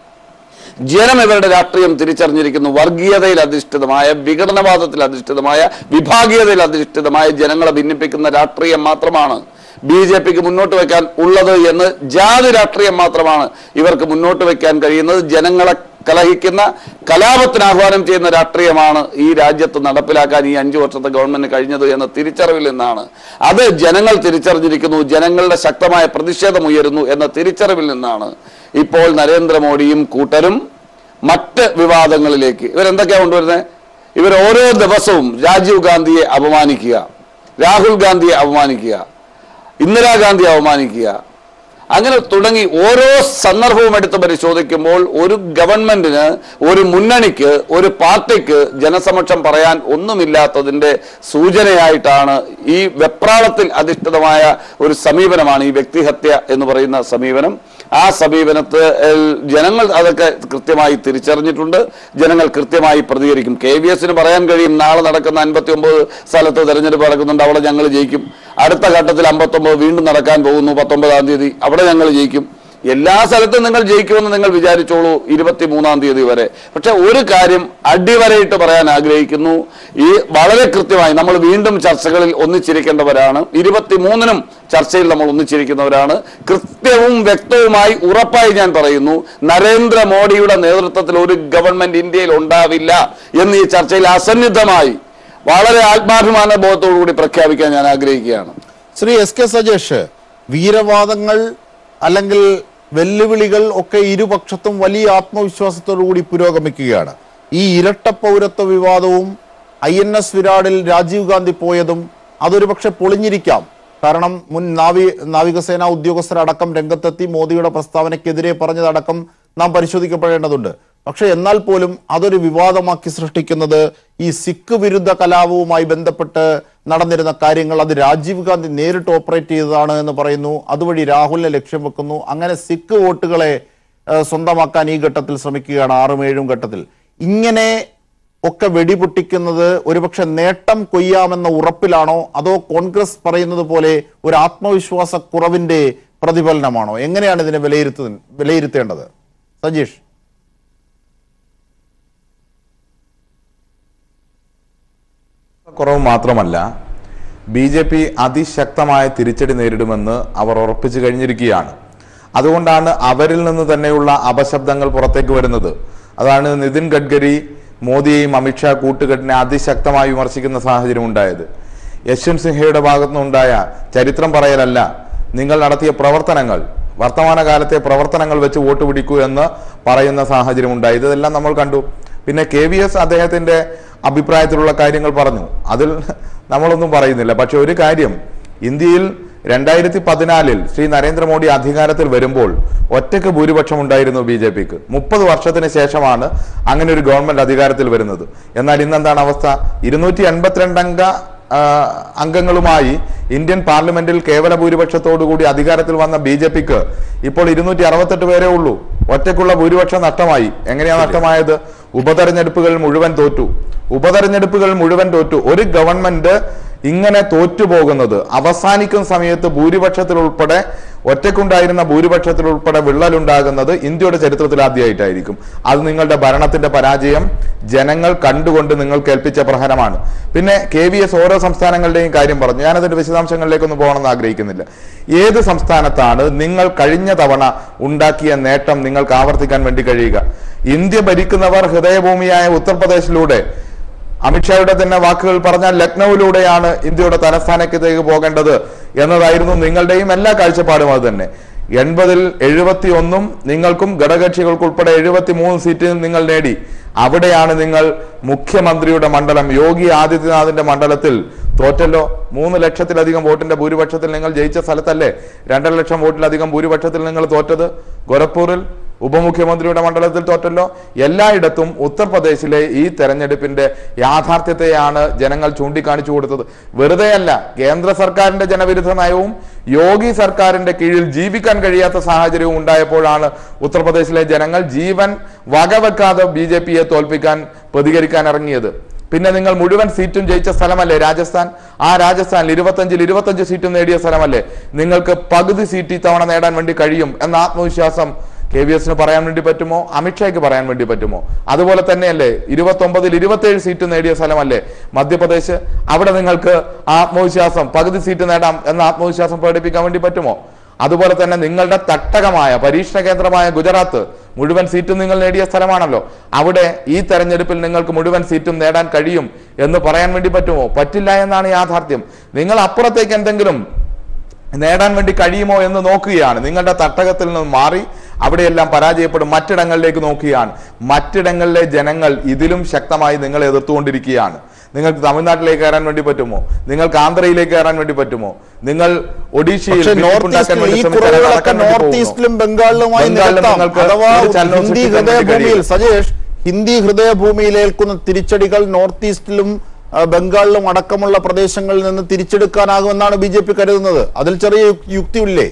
Speaker 3: ജനം ഇവരുടെ രാഷ്ട്രീയം തിരിച്ചറിഞ്ഞിരിക്കുന്നു വർഗീയതയിൽ അധിഷ്ഠിതമായ വിഘടനവാദത്തിൽ അധിഷ്ഠിതമായ വിഭാഗീയതയിൽ അധിഷ്ഠിതമായ ജനങ്ങളെ ഭിന്നിപ്പിക്കുന്ന രാഷ്ട്രീയം മാത്രമാണ് ബി ജെ പിക്ക് മുന്നോട്ട് വെക്കാൻ ഉള്ളത് എന്ന് ജാതി രാഷ്ട്രീയം മാത്രമാണ് ഇവർക്ക് മുന്നോട്ട് വെക്കാൻ കഴിയുന്നത് ജനങ്ങളെ കലഹിക്കുന്ന കലാപത്തിന് ആഹ്വാനം ചെയ്യുന്ന രാഷ്ട്രീയമാണ് ഈ രാജ്യത്ത് നടപ്പിലാക്കാൻ ഈ അഞ്ചു വർഷത്തെ ഗവൺമെന്റ് കഴിഞ്ഞത് എന്ന തിരിച്ചറിവിൽ നിന്നാണ് അത് ജനങ്ങൾ തിരിച്ചറിഞ്ഞിരിക്കുന്നു ജനങ്ങളുടെ ശക്തമായ പ്രതിഷേധം ഉയരുന്നു എന്ന തിരിച്ചറിവിൽ നിന്നാണ് ഇപ്പോൾ നരേന്ദ്രമോദിയും കൂട്ടരും മറ്റ് വിവാദങ്ങളിലേക്ക് ഇവരെന്തൊക്കെയാ കൊണ്ടുവരുന്നത് ഇവർ ഓരോ ദിവസവും രാജീവ് ഗാന്ധിയെ അപമാനിക്കുക രാഹുൽ ഗാന്ധിയെ അപമാനിക്കുക ഇന്ദിരാഗാന്ധിയെ അവമാനിക്കുക അങ്ങനെ തുടങ്ങി ഓരോ സന്ദർഭവും എടുത്ത് പരിശോധിക്കുമ്പോൾ ഒരു ഗവൺമെന്റിന് ഒരു മുന്നണിക്ക് ഒരു പാർട്ടിക്ക് ജനസമക്ഷം പറയാൻ ഒന്നുമില്ലാത്തതിന്റെ സൂചനയായിട്ടാണ് ഈ വെപ്രാളത്തിൽ അധിഷ്ഠിതമായ ഒരു സമീപനമാണ് ഈ വ്യക്തിഹത്യ എന്ന് പറയുന്ന സമീപനം ആ സമീപനത്ത് ഏൽ, ജനങ്ങൾ അതൊക്കെ കൃത്യമായി തിരിച്ചറിഞ്ഞിട്ടുണ്ട് ജനങ്ങൾ കൃത്യമായി പ്രതികരിക്കും കെ വി എസിന് പറയാൻ കഴിയും നാളെ നടക്കുന്ന അൻപത്തി ഒമ്പത് സ്ഥലത്ത് തെരഞ്ഞെടുപ്പ് നടക്കുന്നുണ്ട് അവിടെ ഞങ്ങൾ ജയിക്കും അടുത്ത ഘട്ടത്തിൽ അമ്പത്തൊമ്പത് വീണ്ടും നടക്കാൻ പോകുന്നു പത്തൊമ്പതാം തീയതി അവിടെ ഞങ്ങൾ ജയിക്കും എല്ലാ സ്ഥലത്തും നിങ്ങൾ ജയിക്കുമെന്ന് നിങ്ങൾ വിചാരിച്ചോളൂ ഇരുപത്തി മൂന്നാം തീയതി വരെ പക്ഷെ ഒരു കാര്യം അടിവരയിട്ട് പറയാൻ ആഗ്രഹിക്കുന്നു ഈ വളരെ കൃത്യമായി നമ്മൾ വീണ്ടും ചർച്ചകളിൽ ഒന്നിച്ചിരിക്കേണ്ടവരാണ് ഇരുപത്തി മൂന്നിനും ചർച്ചയിൽ നമ്മൾ ഒന്നിച്ചിരിക്കുന്നവരാണ് കൃത്യവും വ്യക്തവുമായി ഉറപ്പായി ഞാൻ പറയുന്നു നരേന്ദ്രമോദിയുടെ നേതൃത്വത്തിൽ ഒരു ഗവൺമെന്റ് ഇന്ത്യയിൽ ഉണ്ടാവില്ല എന്ന് ഈ ചർച്ചയിൽ അസന്നിഗ്ധമായി വളരെ ആത്മാഭിമാന ബോധത്തോടു കൂടി പ്രഖ്യാപിക്കാൻ ഞാൻ ആഗ്രഹിക്കുകയാണ്
Speaker 1: ശ്രീ എസ് കെ സജേഷ് വീരവാദങ്ങൾ അല്ലെങ്കിൽ വെല്ലുവിളികൾ ഒക്കെ ഇരുപക്ഷത്തും വലിയ ആത്മവിശ്വാസത്തോടു കൂടി പുരോഗമിക്കുകയാണ് ഈ ഇരട്ട പൗരത്വ വിവാദവും ഐ എൻ എസ് വിരാടിൽ രാജീവ് ഗാന്ധി പോയതും അതൊരു പക്ഷെ പൊളിഞ്ഞിരിക്കാം കാരണം മുൻ നാവി നാവികസേന ഉദ്യോഗസ്ഥരടക്കം രംഗത്തെത്തി മോദിയുടെ പ്രസ്താവനയ്ക്കെതിരെ പറഞ്ഞതടക്കം നാം പരിശോധിക്കപ്പെടേണ്ടതുണ്ട് പക്ഷെ എന്നാൽ പോലും അതൊരു വിവാദമാക്കി സൃഷ്ടിക്കുന്നത് ഈ സിഖ് വിരുദ്ധ കലാപവുമായി ബന്ധപ്പെട്ട് നടന്നിരുന്ന കാര്യങ്ങൾ അത് രാജീവ് ഗാന്ധി നേരിട്ട് ഓപ്പറേറ്റ് ചെയ്തതാണ് എന്ന് പറയുന്നു അതുവഴി രാഹുലിനെ ലക്ഷ്യം വെക്കുന്നു അങ്ങനെ സിഖ് വോട്ടുകളെ ഏഹ്, സ്വന്തമാക്കാൻ ഈ ഘട്ടത്തിൽ ശ്രമിക്കുകയാണ് ആറും ഏഴും ഘട്ടത്തിൽ ഇങ്ങനെ ഒക്കെ വെടിപൊട്ടിക്കുന്നത് ഒരുപക്ഷെ നേട്ടം കൊയ്യാമെന്ന ഉറപ്പിലാണോ അതോ കോൺഗ്രസ് പറയുന്നത് പോലെ ഒരു ആത്മവിശ്വാസ കുറവിന്റെ പ്രതിഫലനമാണോ എങ്ങനെയാണ് ഇതിനെ വിലയിരുത്തു വിലയിരുത്തേണ്ടത് സജീഷ്
Speaker 4: കുറവ് മാത്രമല്ല ബി ജെ പി അതിശക്തമായ തിരിച്ചടി നേരിടുമെന്ന് അവർ ഉറപ്പിച്ചു കഴിഞ്ഞിരിക്കുകയാണ് അതുകൊണ്ടാണ് അവരിൽ നിന്ന് തന്നെയുള്ള അപശബ്ദങ്ങൾ പുറത്തേക്ക് വരുന്നത് അതാണ് നിതിൻ ഗഡ്കരി മോദിയെയും അമിത്ഷാ കൂട്ടുകെട്ടിനെ അതിശക്തമായി വിമർശിക്കുന്ന സാഹചര്യം ഉണ്ടായത് യശ്വന്ത് സിൻഹയുടെ ഭാഗത്തുനിന്നുണ്ടായ ചരിത്രം പറയലല്ല നിങ്ങൾ നടത്തിയ പ്രവർത്തനങ്ങൾ വർത്തമാനകാലത്തെ പ്രവർത്തനങ്ങൾ വെച്ച് വോട്ട് പിടിക്കൂ എന്ന് പറയുന്ന സാഹചര്യം ഉണ്ടായി ഇതെല്ലാം നമ്മൾ കണ്ടു പിന്നെ കെ വി എസ് അദ്ദേഹത്തിന്റെ അഭിപ്രായത്തിലുള്ള കാര്യങ്ങൾ പറഞ്ഞു അതിൽ നമ്മളൊന്നും പറയുന്നില്ല പക്ഷെ ഒരു കാര്യം ഇന്ത്യയിൽ രണ്ടായിരത്തി പതിനാലിൽ ശ്രീ നരേന്ദ്രമോദി അധികാരത്തിൽ വരുമ്പോൾ ഒറ്റയ്ക്ക് ഭൂരിപക്ഷം ഉണ്ടായിരുന്നു ബി ജെ പിക്ക് മുപ്പത് വർഷത്തിന് ശേഷമാണ് അങ്ങനെ ഒരു ഗവൺമെന്റ് അധികാരത്തിൽ വരുന്നത് എന്നാൽ ഇന്നെന്താണ് അവസ്ഥ ഇരുന്നൂറ്റി എൺപത്തിരണ്ട് അംഗ ആ, അംഗങ്ങളുമായി ഇന്ത്യൻ പാർലമെന്റിൽ കേവല ഭൂരിപക്ഷത്തോടുകൂടി അധികാരത്തിൽ വന്ന ബി ജെ പിക്ക് ഇപ്പോൾ ഇരുന്നൂറ്റി അറുപത്തെട്ട് പേരേ ഉള്ളൂ ഒറ്റയ്ക്കുള്ള ഭൂരിപക്ഷം നഷ്ടമായി എങ്ങനെയാ നഷ്ടമായത് ഉപതെരഞ്ഞെടുപ്പുകൾ മുഴുവൻ തോറ്റു ഉപതെരഞ്ഞെടുപ്പുകൾ മുഴുവൻ തോറ്റു ഒരു ഗവൺമെന്റ് ഇങ്ങനെ തോറ്റുപോകുന്നത് അവസാനിക്കുന്ന സമയത്ത് ഭൂരിപക്ഷത്തിൽ ഉൾപ്പെടെ ഒറ്റയ്ക്കുണ്ടായിരുന്ന ഭൂരിപക്ഷത്തിൽ ഉൾപ്പെടെ വിള്ളലുണ്ടാകുന്നത് ഇന്ത്യയുടെ ചരിത്രത്തിൽ ആദ്യമായിട്ടായിരിക്കും അത് നിങ്ങളുടെ ഭരണത്തിന്റെ പരാജയം ജനങ്ങൾ കണ്ടുകൊണ്ട് നിങ്ങൾ കേൾപ്പിച്ച പ്രഹരമാണ് പിന്നെ കെ വി എസ് ഓരോ സംസ്ഥാനങ്ങളുടെയും കാര്യം പറഞ്ഞു ഞാനതിന്റെ വിശദാംശങ്ങളിലേക്കൊന്നും പോകണമെന്ന് ആഗ്രഹിക്കുന്നില്ല ഏത് സംസ്ഥാനത്താണ് നിങ്ങൾ കഴിഞ്ഞ തവണ ഉണ്ടാക്കിയ നേട്ടം നിങ്ങൾക്ക് ആവർത്തിക്കാൻ വേണ്ടി കഴിയുക ഇന്ത്യ ഭരിക്കുന്നവർ ഹൃദയഭൂമിയായ ഉത്തർപ്രദേശിലൂടെ അമിത്ഷായുടെ തന്നെ വാക്കുകൾ പറഞ്ഞാൽ ലക്നൌവിലൂടെയാണ് ഇന്ത്യയുടെ തലസ്ഥാനത്തേക്ക് പോകേണ്ടത് എന്നതായിരുന്നു നിങ്ങളുടെയും എല്ലാ കാഴ്ചപ്പാടും അത് തന്നെ എൺപതിൽ എഴുപത്തി ഒന്നും നിങ്ങൾക്കും ഘടകകക്ഷികൾക്കുൾപ്പെടെ എഴുപത്തി മൂന്ന് സീറ്റ് നിങ്ങൾ നേടി അവിടെയാണ് നിങ്ങൾ മുഖ്യമന്ത്രിയുടെ മണ്ഡലം യോഗി ആദിത്യനാഥിന്റെ മണ്ഡലത്തിൽ തോറ്റല്ലോ മൂന്ന് ലക്ഷത്തിലധികം വോട്ടിന്റെ ഭൂരിപക്ഷത്തിൽ നിങ്ങൾ ജയിച്ച സ്ഥലത്തല്ലേ രണ്ടര ലക്ഷം വോട്ടിലധികം ഭൂരിപക്ഷത്തിൽ നിങ്ങൾ തോറ്റത് ഗോരഖ്പൂരിൽ ഉപമുഖ്യമന്ത്രിയുടെ മണ്ഡലത്തിൽ തോറ്റല്ലോ എല്ലായിടത്തും ഉത്തർപ്രദേശിലെ ഈ തെരഞ്ഞെടുപ്പിന്റെ യാഥാർത്ഥ്യത്തെയാണ് ജനങ്ങൾ ചൂണ്ടിക്കാണിച്ചു കൊടുത്തത് വെറുതെയല്ല കേന്ദ്ര സർക്കാരിന്റെ ജനവിരുദ്ധ നയവും യോഗി സർക്കാരിന്റെ കീഴിൽ ജീവിക്കാൻ കഴിയാത്ത സാഹചര്യവും ഉണ്ടായപ്പോഴാണ് ഉത്തർപ്രദേശിലെ ജനങ്ങൾ ജീവൻ വകവെക്കാതെ ബി ജെ പിയെ തോൽപ്പിക്കാൻ പ്രതികരിക്കാൻ ഇറങ്ങിയത് പിന്നെ നിങ്ങൾ മുഴുവൻ സീറ്റും ജയിച്ച സ്ഥലമല്ലേ രാജസ്ഥാൻ ആ രാജസ്ഥാനിൽ ഇരുപത്തഞ്ചിൽ ഇരുപത്തഞ്ച് സീറ്റും നേടിയ സ്ഥലമല്ലേ നിങ്ങൾക്ക് പകുതി സീറ്റ് ഇത്തവണ നേടാൻ വേണ്ടി കഴിയും എന്ന ആത്മവിശ്വാസം കെ വി എസിന് പറയാൻ വേണ്ടി പറ്റുമോ അമിത്ഷായ്ക്ക് പറയാൻ വേണ്ടി പറ്റുമോ അതുപോലെ തന്നെയല്ലേ ഇരുപത്തൊമ്പതിൽ ഇരുപത്തേഴ് സീറ്റ് നേടിയ സ്ഥലമല്ലേ മധ്യപ്രദേശ് അവിടെ നിങ്ങൾക്ക് ആത്മവിശ്വാസം പകുതി സീറ്റ് നേടാം എന്ന ആത്മവിശ്വാസം പ്രകടിപ്പിക്കാൻ വേണ്ടി പറ്റുമോ അതുപോലെ തന്നെ നിങ്ങളുടെ തട്ടകമായ പരീക്ഷണ കേന്ദ്രമായ ഗുജറാത്ത് മുഴുവൻ സീറ്റും നിങ്ങൾ നേടിയ സ്ഥലമാണല്ലോ അവിടെ ഈ തെരഞ്ഞെടുപ്പിൽ നിങ്ങൾക്ക് മുഴുവൻ സീറ്റും നേടാൻ കഴിയും എന്ന് പറയാൻ വേണ്ടി പറ്റുമോ പറ്റില്ല എന്നാണ് യാഥാർത്ഥ്യം നിങ്ങൾ അപ്പുറത്തേക്ക് എന്തെങ്കിലും നേടാൻ വേണ്ടി കഴിയുമോ എന്ന് നോക്കുകയാണ് നിങ്ങളുടെ തട്ടകത്തിൽ നിന്ന് മാറി അവിടെയെല്ലാം പരാജയപ്പെടും മറ്റിടങ്ങളിലേക്ക് നോക്കുകയാണ് മറ്റിടങ്ങളിലെ ജനങ്ങൾ ഇതിലും ശക്തമായി നിങ്ങളെ എതിർത്തുകൊണ്ടിരിക്കുകയാണ് നിങ്ങൾക്ക് തമിഴ്നാട്ടിലേക്ക് കയറാൻ വേണ്ടി പറ്റുമോ നിങ്ങൾക്ക് ആന്ധ്രയിലേക്ക് കയറാൻ വേണ്ടി പറ്റുമോ നിങ്ങൾ ഒഡീഷയിൽ
Speaker 1: പക്ഷേ
Speaker 4: ഭിന്നിപ്പ്
Speaker 1: നോർത്ത്
Speaker 4: ഉണ്ടാക്കാൻ
Speaker 1: ഈസ്റ്റിൽ
Speaker 4: വേണ്ടി
Speaker 1: ഈ
Speaker 4: ശ്രമിച്ചാൽ അത്
Speaker 1: കുറവുകളൊക്കെ
Speaker 4: നടക്കാൻ വേണ്ടി
Speaker 1: നോർത്ത്
Speaker 4: പോകുമോ?
Speaker 1: ഈസ്റ്റിലും ബംഗാളിലുമായി
Speaker 4: ബംഗാളിലും
Speaker 1: നികത്താം
Speaker 4: നിങ്ങൾക്ക്
Speaker 1: അഥവാ
Speaker 4: ഒരു ചലനവും
Speaker 1: ഹിന്ദി
Speaker 4: സൃഷ്ടിക്കാൻ വേണ്ടി
Speaker 1: ഹൃദയഭൂമിയിൽ
Speaker 4: കഴിയും.
Speaker 1: സജേഷ് ഹിന്ദി ഹൃദയഭൂമിയിൽ ഏൽക്കുന്ന തിരിച്ചടികൾ നോർത്ത് ഈസ്റ്റിലും ആ, ബംഗാളിലും അടക്കമുള്ള പ്രദേശങ്ങളിൽ നിന്ന് തിരിച്ചെടുക്കാനാകുമെന്നാണ് ബി ജെ പി കരുതുന്നത് അതിൽ ചെറിയ യു- യുക്തിയില്ലേ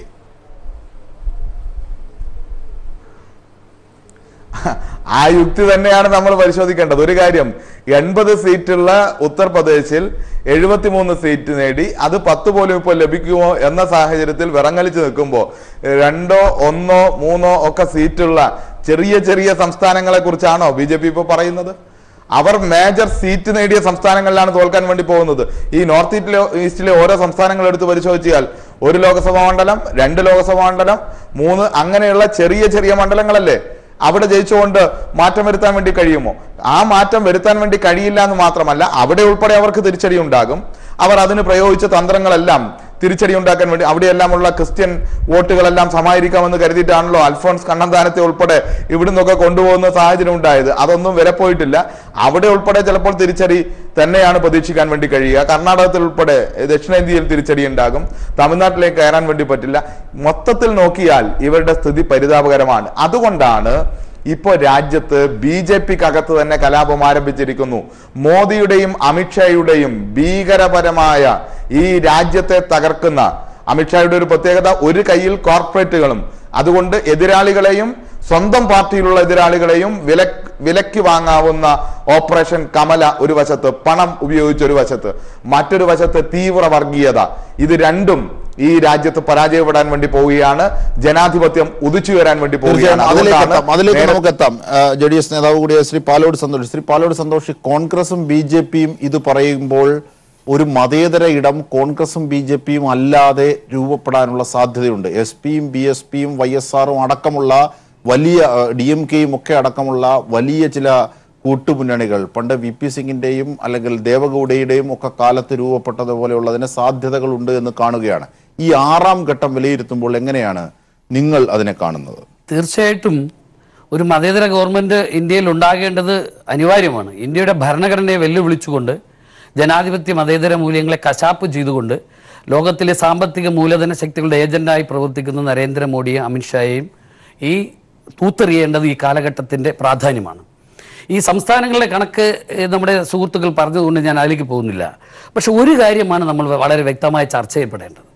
Speaker 4: ആ യുക്തി തന്നെയാണ് നമ്മൾ പരിശോധിക്കേണ്ടത് ഒരു കാര്യം എൺപത് സീറ്റുള്ള ഉത്തർപ്രദേശിൽ എഴുപത്തിമൂന്ന് സീറ്റ് നേടി അത് പത്ത് പോലും ഇപ്പോൾ ലഭിക്കുമോ എന്ന സാഹചര്യത്തിൽ വിറങ്ങലിച്ച് നിൽക്കുമ്പോൾ രണ്ടോ ഒന്നോ മൂന്നോ ഒക്കെ സീറ്റുള്ള ചെറിയ ചെറിയ സംസ്ഥാനങ്ങളെ കുറിച്ചാണോ ബി ജെ പി ഇപ്പോൾ പറയുന്നത് അവർ മേജർ സീറ്റ് നേടിയ സംസ്ഥാനങ്ങളിലാണ് തോൽക്കാൻ വേണ്ടി പോകുന്നത് ഈ നോർത്ത് ഈസ്റ്റിലെ ഈസ്റ്റിലെ ഓരോ സംസ്ഥാനങ്ങൾ എടുത്ത് പരിശോധിച്ചാൽ ഒരു ലോക്സഭാ മണ്ഡലം രണ്ട് ലോക്സഭാ മണ്ഡലം മൂന്ന് അങ്ങനെയുള്ള ചെറിയ ചെറിയ മണ്ഡലങ്ങളല്ലേ അവിടെ ജയിച്ചുകൊണ്ട് മാറ്റം വരുത്താൻ വേണ്ടി കഴിയുമോ ആ മാറ്റം വരുത്താൻ വേണ്ടി കഴിയില്ല എന്ന് മാത്രമല്ല അവിടെ ഉൾപ്പെടെ അവർക്ക് തിരിച്ചടി ഉണ്ടാകും അവർ അതിന് പ്രയോഗിച്ച തന്ത്രങ്ങളെല്ലാം തിരിച്ചടി ഉണ്ടാക്കാൻ വേണ്ടി അവിടെയെല്ലാമുള്ള ക്രിസ്ത്യൻ വോട്ടുകളെല്ലാം സമാഹരിക്കാമെന്ന് കരുതിയിട്ടാണല്ലോ അൽഫോൺസ് കണ്ണന്താനത്തെ ഉൾപ്പെടെ ഇവിടുന്നൊക്കെ കൊണ്ടുപോകുന്ന സാഹചര്യം ഉണ്ടായത് അതൊന്നും വിലപ്പോയിട്ടില്ല അവിടെ ഉൾപ്പെടെ ചിലപ്പോൾ തിരിച്ചടി തന്നെയാണ് പ്രതീക്ഷിക്കാൻ വേണ്ടി കഴിയുക കർണാടകത്തിൽ ഉൾപ്പെടെ ദക്ഷിണേന്ത്യയിൽ തിരിച്ചടി ഉണ്ടാകും തമിഴ്നാട്ടിലേക്ക് കയറാൻ വേണ്ടി പറ്റില്ല മൊത്തത്തിൽ നോക്കിയാൽ ഇവരുടെ സ്ഥിതി പരിതാപകരമാണ് അതുകൊണ്ടാണ് ഇപ്പോ രാജ്യത്ത് ബി ജെ പിക്കകത്ത് തന്നെ കലാപം ആരംഭിച്ചിരിക്കുന്നു മോദിയുടെയും അമിത്ഷായുടെയും ഭീകരപരമായ ഈ രാജ്യത്തെ തകർക്കുന്ന അമിത്ഷായുടെ ഒരു പ്രത്യേകത ഒരു കയ്യിൽ കോർപ്പറേറ്റുകളും അതുകൊണ്ട് എതിരാളികളെയും സ്വന്തം പാർട്ടിയിലുള്ള എതിരാളികളെയും വില വിലക്ക് വാങ്ങാവുന്ന ഓപ്പറേഷൻ കമല ഒരു വശത്ത് പണം ഉപയോഗിച്ച ഒരു വശത്ത് മറ്റൊരു വശത്ത് തീവ്ര വർഗീയത ഇത് രണ്ടും ഈ രാജ്യത്ത് പരാജയപ്പെടാൻ വേണ്ടി പോവുകയാണ് ജനാധിപത്യം ഉദിച്ചു വരാൻ വേണ്ടി
Speaker 1: തീർച്ചയായും
Speaker 4: പോവുകയാണ്
Speaker 1: അതിലേക്ക്
Speaker 4: അതുകൊണ്ടാണ്
Speaker 1: എത്താം അതിലേക്ക്
Speaker 4: നേരെ-
Speaker 1: നമുക്ക് എത്താം ജെ ഡി എസ് നേതാവ് കൂടിയ ശ്രീ പാലോട് സന്തോഷ് ശ്രീ പാലോട് സന്തോഷ് കോൺഗ്രസും ബി ജെ പിയും ഇത് പറയുമ്പോൾ ഒരു മതേതര ഇടം കോൺഗ്രസും ബി ജെ പിയും അല്ലാതെ രൂപപ്പെടാനുള്ള സാധ്യതയുണ്ട് എസ് പിയും ബി എസ് പിയും വൈ എസ് ആറും അടക്കമുള്ള വലിയ ഡി എം കെയും ഒക്കെ അടക്കമുള്ള വലിയ ചില കൂട്ടുമുന്നണികൾ പണ്ട് വി പി സിംഗിന്റെയും അല്ലെങ്കിൽ ദേവഗൌഡയുടെയും ഒക്കെ കാലത്ത് രൂപപ്പെട്ടതുപോലെയുള്ളതിന് സാധ്യതകളുണ്ട് എന്ന് കാണുകയാണ് ഈ ആറാം ഘട്ടം വിലയിരുത്തുമ്പോൾ എങ്ങനെയാണ് നിങ്ങൾ അതിനെ കാണുന്നത്
Speaker 5: തീർച്ചയായിട്ടും ഒരു മതേതര ഗവൺമെന്റ് ഇന്ത്യയിൽ ഉണ്ടാകേണ്ടത് അനിവാര്യമാണ് ഇന്ത്യയുടെ ഭരണഘടനയെ വെല്ലുവിളിച്ചുകൊണ്ട് ജനാധിപത്യ മതേതര മൂല്യങ്ങളെ കശാപ്പ് ചെയ്തുകൊണ്ട് ലോകത്തിലെ സാമ്പത്തിക മൂലധന ശക്തികളുടെ ഏജന്റായി പ്രവർത്തിക്കുന്ന നരേന്ദ്രമോദിയും അമിത്ഷായെയും ഈ തൂത്തെറിയേണ്ടത് ഈ കാലഘട്ടത്തിന്റെ പ്രാധാന്യമാണ് ഈ സംസ്ഥാനങ്ങളുടെ കണക്ക് ഏഹ്, നമ്മുടെ സുഹൃത്തുക്കൾ പറഞ്ഞതുകൊണ്ട് ഞാൻ അതിലേക്ക് പോകുന്നില്ല പക്ഷെ ഒരു കാര്യമാണ് നമ്മൾ വളരെ വ്യക്തമായി ചർച്ച ചെയ്യപ്പെടേണ്ടത്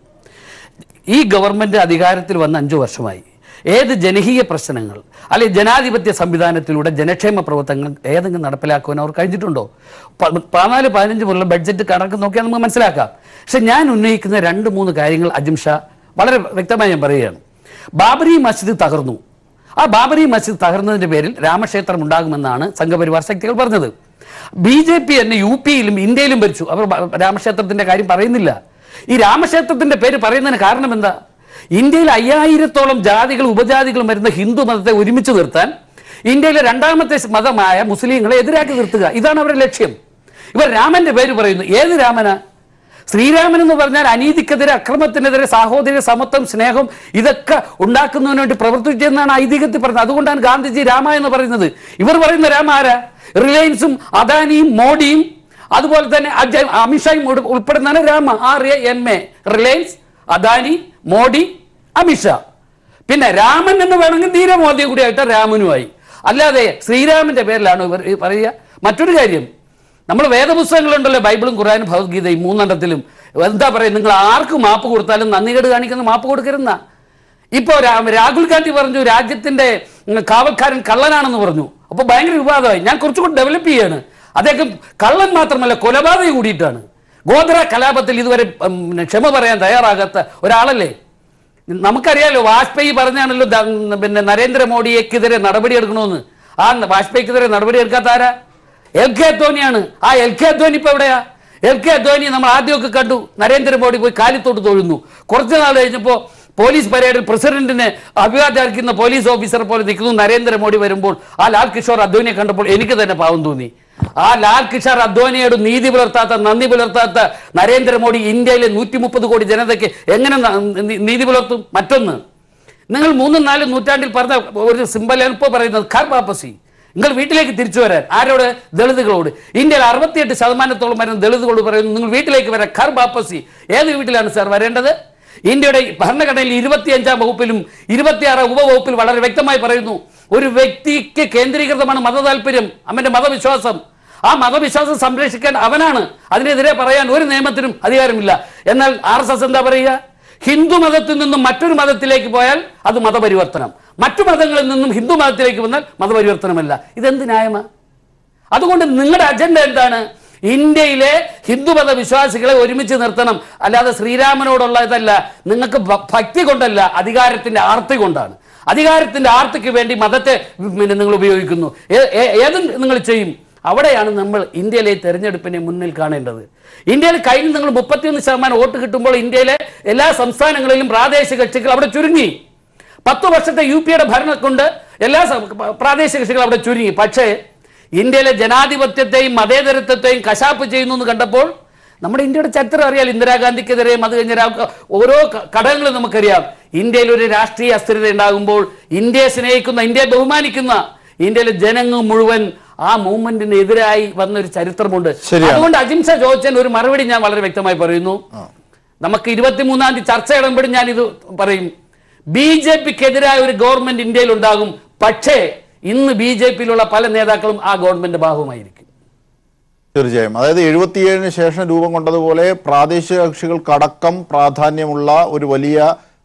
Speaker 5: ഈ ഗവൺമെന്റ് അധികാരത്തിൽ വന്ന് അഞ്ചു വർഷമായി ഏത് ജനകീയ പ്രശ്നങ്ങൾ അല്ലെങ്കിൽ ജനാധിപത്യ സംവിധാനത്തിലൂടെ ജനക്ഷേമ പ്രവർത്തനങ്ങൾ ഏതെങ്കിലും നടപ്പിലാക്കുവാൻ അവർ കഴിഞ്ഞിട്ടുണ്ടോ പ- പതിനാല് പതിനഞ്ച് മുതലുള്ള ബഡ്ജറ്റ് കണക്ക് നോക്കിയാൽ നമുക്ക് മനസ്സിലാക്കാം പക്ഷെ ഞാൻ ഉന്നയിക്കുന്ന രണ്ട് മൂന്ന് കാര്യങ്ങൾ അജിം ഷാ വളരെ വ്യക്തമായി ഞാൻ പറയുകയാണ് ബാബരി മസ്ജിദ് തകർന്നു ആ ബാബരി മസ്ജിദ് തകർന്നതിന്റെ പേരിൽ രാമക്ഷേത്രം ഉണ്ടാകുമെന്നാണ് സംഘപരിവാർ ശക്തികൾ പറഞ്ഞത് ബി ജെ പി തന്നെ യു പിയിലും ഇന്ത്യയിലും ഭരിച്ചു അവർ ബ- രാമക്ഷേത്രത്തിന്റെ കാര്യം പറയുന്നില്ല ഈ രാമക്ഷേത്രത്തിന്റെ പേര് പറയുന്നതിന് കാരണം എന്താ ഇന്ത്യയിൽ അയ്യായിരത്തോളം ജാതികളും ഉപജാതികളും വരുന്ന ഹിന്ദു മതത്തെ ഒരുമിച്ച് നിർത്താൻ ഇന്ത്യയിലെ രണ്ടാമത്തെ മതമായ മുസ്ലിങ്ങളെ എതിരാക്കി നിർത്തുക ഇതാണ് അവരുടെ ലക്ഷ്യം ഇവർ രാമന്റെ പേര് പറയുന്നു ഏത് രാമനാ ശ്രീരാമൻ എന്ന് പറഞ്ഞാൽ അനീതിക്കെതിരെ അക്രമത്തിനെതിരെ സാഹോദര്യ സമത്വം സ്നേഹം ഇതൊക്കെ ഉണ്ടാക്കുന്നതിന് വേണ്ടി പ്രവർത്തിച്ചെന്നാണ് ഐതിഹ്യത്തിൽ പറഞ്ഞത് അതുകൊണ്ടാണ് ഗാന്ധിജി രാമ എന്ന് പറയുന്നത് ഇവർ പറയുന്ന രാമ ആരാ റിലയൻസും അദാനിയും മോഡിയും അതുപോലെ തന്നെ അജയ് അമിത്ഷായും ഉൾ- ഉൾപ്പെടുന്നതാണ് Rama R A M A Reliance Adani Modi Amit Shah പിന്നെ രാമൻ എന്ന് വേണമെങ്കിൽ തീരെ മോദിയെ കൂടി ആയിട്ട് രാമനുമായി അല്ലാതെ ശ്രീരാമന്റെ പേരിലാണ് ഇവർ ഈ പറയുക മറ്റൊരു കാര്യം നമ്മൾ വേദപുസ്തകങ്ങളുണ്ടല്ലോ ബൈബിളും ഖുറാനും ഭഗവത്ഗീതയും മൂന്നെണ്ണത്തിലും എന്താ പറയുക നിങ്ങൾ ആർക്ക് മാപ്പ് കൊടുത്താലും നന്ദികേട് കാണിക്കുന്ന മാപ്പ് കൊടുക്കരുന്ന ഇപ്പോ രാ- രാഹുൽ ഗാന്ധി പറഞ്ഞു രാജ്യത്തിന്റെ ഉം, കാവൽക്കാരൻ കള്ളനാണെന്ന് പറഞ്ഞു അപ്പൊ ഭയങ്കര വിവാദമായി ഞാൻ കുറച്ചുകൂടി ഡെവലപ്പ് ചെയ്യാണ് അദ്ദേഹം കള്ളൻ മാത്രമല്ല കൊലപാതകം കൂടിയിട്ടാണ് ഗോത്ര കലാപത്തിൽ ഇതുവരെ ഉം, ക്ഷമ പറയാൻ തയ്യാറാകാത്ത ഒരാളല്ലേ നമുക്കറിയാലോ വാജ്പേയി പറഞ്ഞാണല്ലോ ദ- പിന്നെ നരേന്ദ്രമോദിയെക്കെതിരെ നടപടി എടുക്കണമെന്ന് ആ വാജ്പേയിക്കെതിരെ നടപടി എടുക്കാത്ത ആരാ എൽ കെ അദ്വാനിയാണ് ആ എൽ കെ അദ്വാനി ഇപ്പൊ എവിടെയാ എൽ കെ അദ്വാനി നമ്മൾ ആദ്യമൊക്കെ കണ്ടു നരേന്ദ്രമോദി പോയി കാലിത്തോട്ട് തൊഴുന്നു കുറച്ചു നാൾ കഴിഞ്ഞപ്പോ പോലീസ് പരേഡിൽ പ്രസിഡന്റിനെ അഭിവാദ്യം അർക്കുന്ന പോലീസ് ഓഫീസറെ പോലെ നിൽക്കുന്നു നരേന്ദ്രമോദി വരുമ്പോൾ ആ ലാൽ കിഷോർ അദ്വാനിയെ കണ്ടപ്പോൾ എനിക്ക് തന്നെ പാവം തോന്നി ആ ലാൽ കിഷോർ അദ്വാനിയോട് നീതി പുലർത്താത്ത നന്ദി പുലർത്താത്ത നരേന്ദ്രമോദി ഇന്ത്യയിലെ നൂറ്റി മുപ്പത് കോടി ജനതയ്ക്ക് എങ്ങനെ ന- നീ- നീതി പുലർത്തും മറ്റൊന്ന് നിങ്ങൾ മൂന്നും നാലും നൂറ്റാണ്ടിൽ പറഞ്ഞ ഒരു സിമ്പൽ ഇപ്പോൾ പറയുന്നത് ഖർ വാപ്പസി നിങ്ങൾ വീട്ടിലേക്ക് തിരിച്ചു വരാൻ ആരോട് ദളിതുകളോട് ഇന്ത്യയിൽ അറുപത്തിയെട്ട് ശതമാനത്തോളം വരുന്ന ദളിതുകളോട് പറയുന്നു നിങ്ങൾ വീട്ടിലേക്ക് വരാൻ ഖർ വാപ്പസി ഏത് വീട്ടിലാണ് സാർ വരേണ്ടത് ഇന്ത്യയുടെ ഭരണഘടനയിൽ ഇരുപത്തിയഞ്ചാം വകുപ്പിലും ഇരുപത്തിയാറാം ഉപവകുപ്പിൽ വളരെ വ്യക്തമായി പറയുന്നു ഒരു വ്യക്തിക്ക് കേന്ദ്രീകൃതമാണ് മത താല്പര്യം അവന്റെ മതവിശ്വാസം ആ മതവിശ്വാസം സംരക്ഷിക്കാൻ അവനാണ് അതിനെതിരെ പറയാൻ ഒരു നിയമത്തിനും അധികാരമില്ല എന്നാൽ ആർ എസ് എസ് എന്താ പറയുക ഹിന്ദു മതത്തിൽ നിന്നും മറ്റൊരു മതത്തിലേക്ക് പോയാൽ അത് മതപരിവർത്തനം മറ്റു മതങ്ങളിൽ നിന്നും ഹിന്ദു മതത്തിലേക്ക് വന്നാൽ മതപരിവർത്തനമല്ല ഇതെന്ത് ന്യായമാ അതുകൊണ്ട് നിങ്ങളുടെ അജണ്ട എന്താണ് ഇന്ത്യയിലെ ഹിന്ദുമത വിശ്വാസികളെ ഒരുമിച്ച് നിർത്തണം അല്ലാതെ ശ്രീരാമനോടുള്ള ഇതല്ല നിങ്ങൾക്ക് ഭ- ഭക്തി കൊണ്ടല്ല അധികാരത്തിന്റെ ആർത്തി കൊണ്ടാണ് അധികാരത്തിന്റെ ആർത്തിക്ക് വേണ്ടി മതത്തെ പിന്നെ നിങ്ങൾ ഉപയോഗിക്കുന്നു ഏ- ഏ- ഏതും നിങ്ങൾ ചെയ്യും അവിടെയാണ് നമ്മൾ ഇന്ത്യയിലെ ഈ തെരഞ്ഞെടുപ്പിനെ മുന്നിൽ കാണേണ്ടത് ഇന്ത്യയിൽ കഴിഞ്ഞ നിങ്ങൾ മുപ്പത്തിയൊന്ന് ശതമാനം വോട്ട് കിട്ടുമ്പോൾ ഇന്ത്യയിലെ എല്ലാ സംസ്ഥാനങ്ങളിലും പ്രാദേശിക കക്ഷികൾ അവിടെ ചുരുങ്ങി പത്ത് വർഷത്തെ യു പിയുടെ ഭരണം കൊണ്ട് എല്ലാ സ- പ്രാദേശിക കക്ഷികളും അവിടെ ചുരുങ്ങി പക്ഷേ ഇന്ത്യയിലെ ജനാധിപത്യത്തെയും മതേതരത്വത്തെയും കശാപ്പ് ചെയ്യുന്നു എന്ന് കണ്ടപ്പോൾ നമ്മുടെ ഇന്ത്യയുടെ ചരിത്രം അറിയാം ഇന്ദിരാഗാന്ധിക്കെതിരെയും അത് കഴിഞ്ഞ രാ- ഓരോ ക- ഘടകങ്ങളും നമുക്കറിയാം ഇന്ത്യയിൽ ഒരു രാഷ്ട്രീയ അസ്ഥിരത ഉണ്ടാകുമ്പോൾ ഇന്ത്യയെ സ്നേഹിക്കുന്ന ഇന്ത്യയെ ബഹുമാനിക്കുന്ന ഇന്ത്യയിലെ ജനങ്ങൾ മുഴുവൻ ആ മൂവ്മെന്റിന് എതിരായി വന്ന ഒരു ചരിത്രമുണ്ട്
Speaker 1: ശരിയാണ്.
Speaker 5: അതുകൊണ്ട് അജിംഷ ചോദിച്ചതിന് ഒരു മറുപടി ഞാൻ വളരെ വ്യക്തമായി പറയുന്നു നമുക്ക് ഇരുപത്തിമൂന്നാം തീയതി ചർച്ച ഇടുമ്പോഴും ഞാൻ ഇത് പറയും ബി ജെ പിക്കെതിരായ ഒരു ഗവൺമെന്റ് ഇന്ത്യയിൽ ഉണ്ടാകും പക്ഷേ ഇന്ന് ബി ജെ പിയിലുള്ള പല നേതാക്കളും ആ ഗവൺമെന്റ് ഭാഗമായിരിക്കും
Speaker 1: തീർച്ചയായും അതായത് എഴുപത്തിയേഴിന് ശേഷം രൂപം കൊണ്ടതുപോലെ പ്രാദേശിക കക്ഷികൾക്കടക്കം പ്രാധാന്യമുള്ള ഒരു വലിയ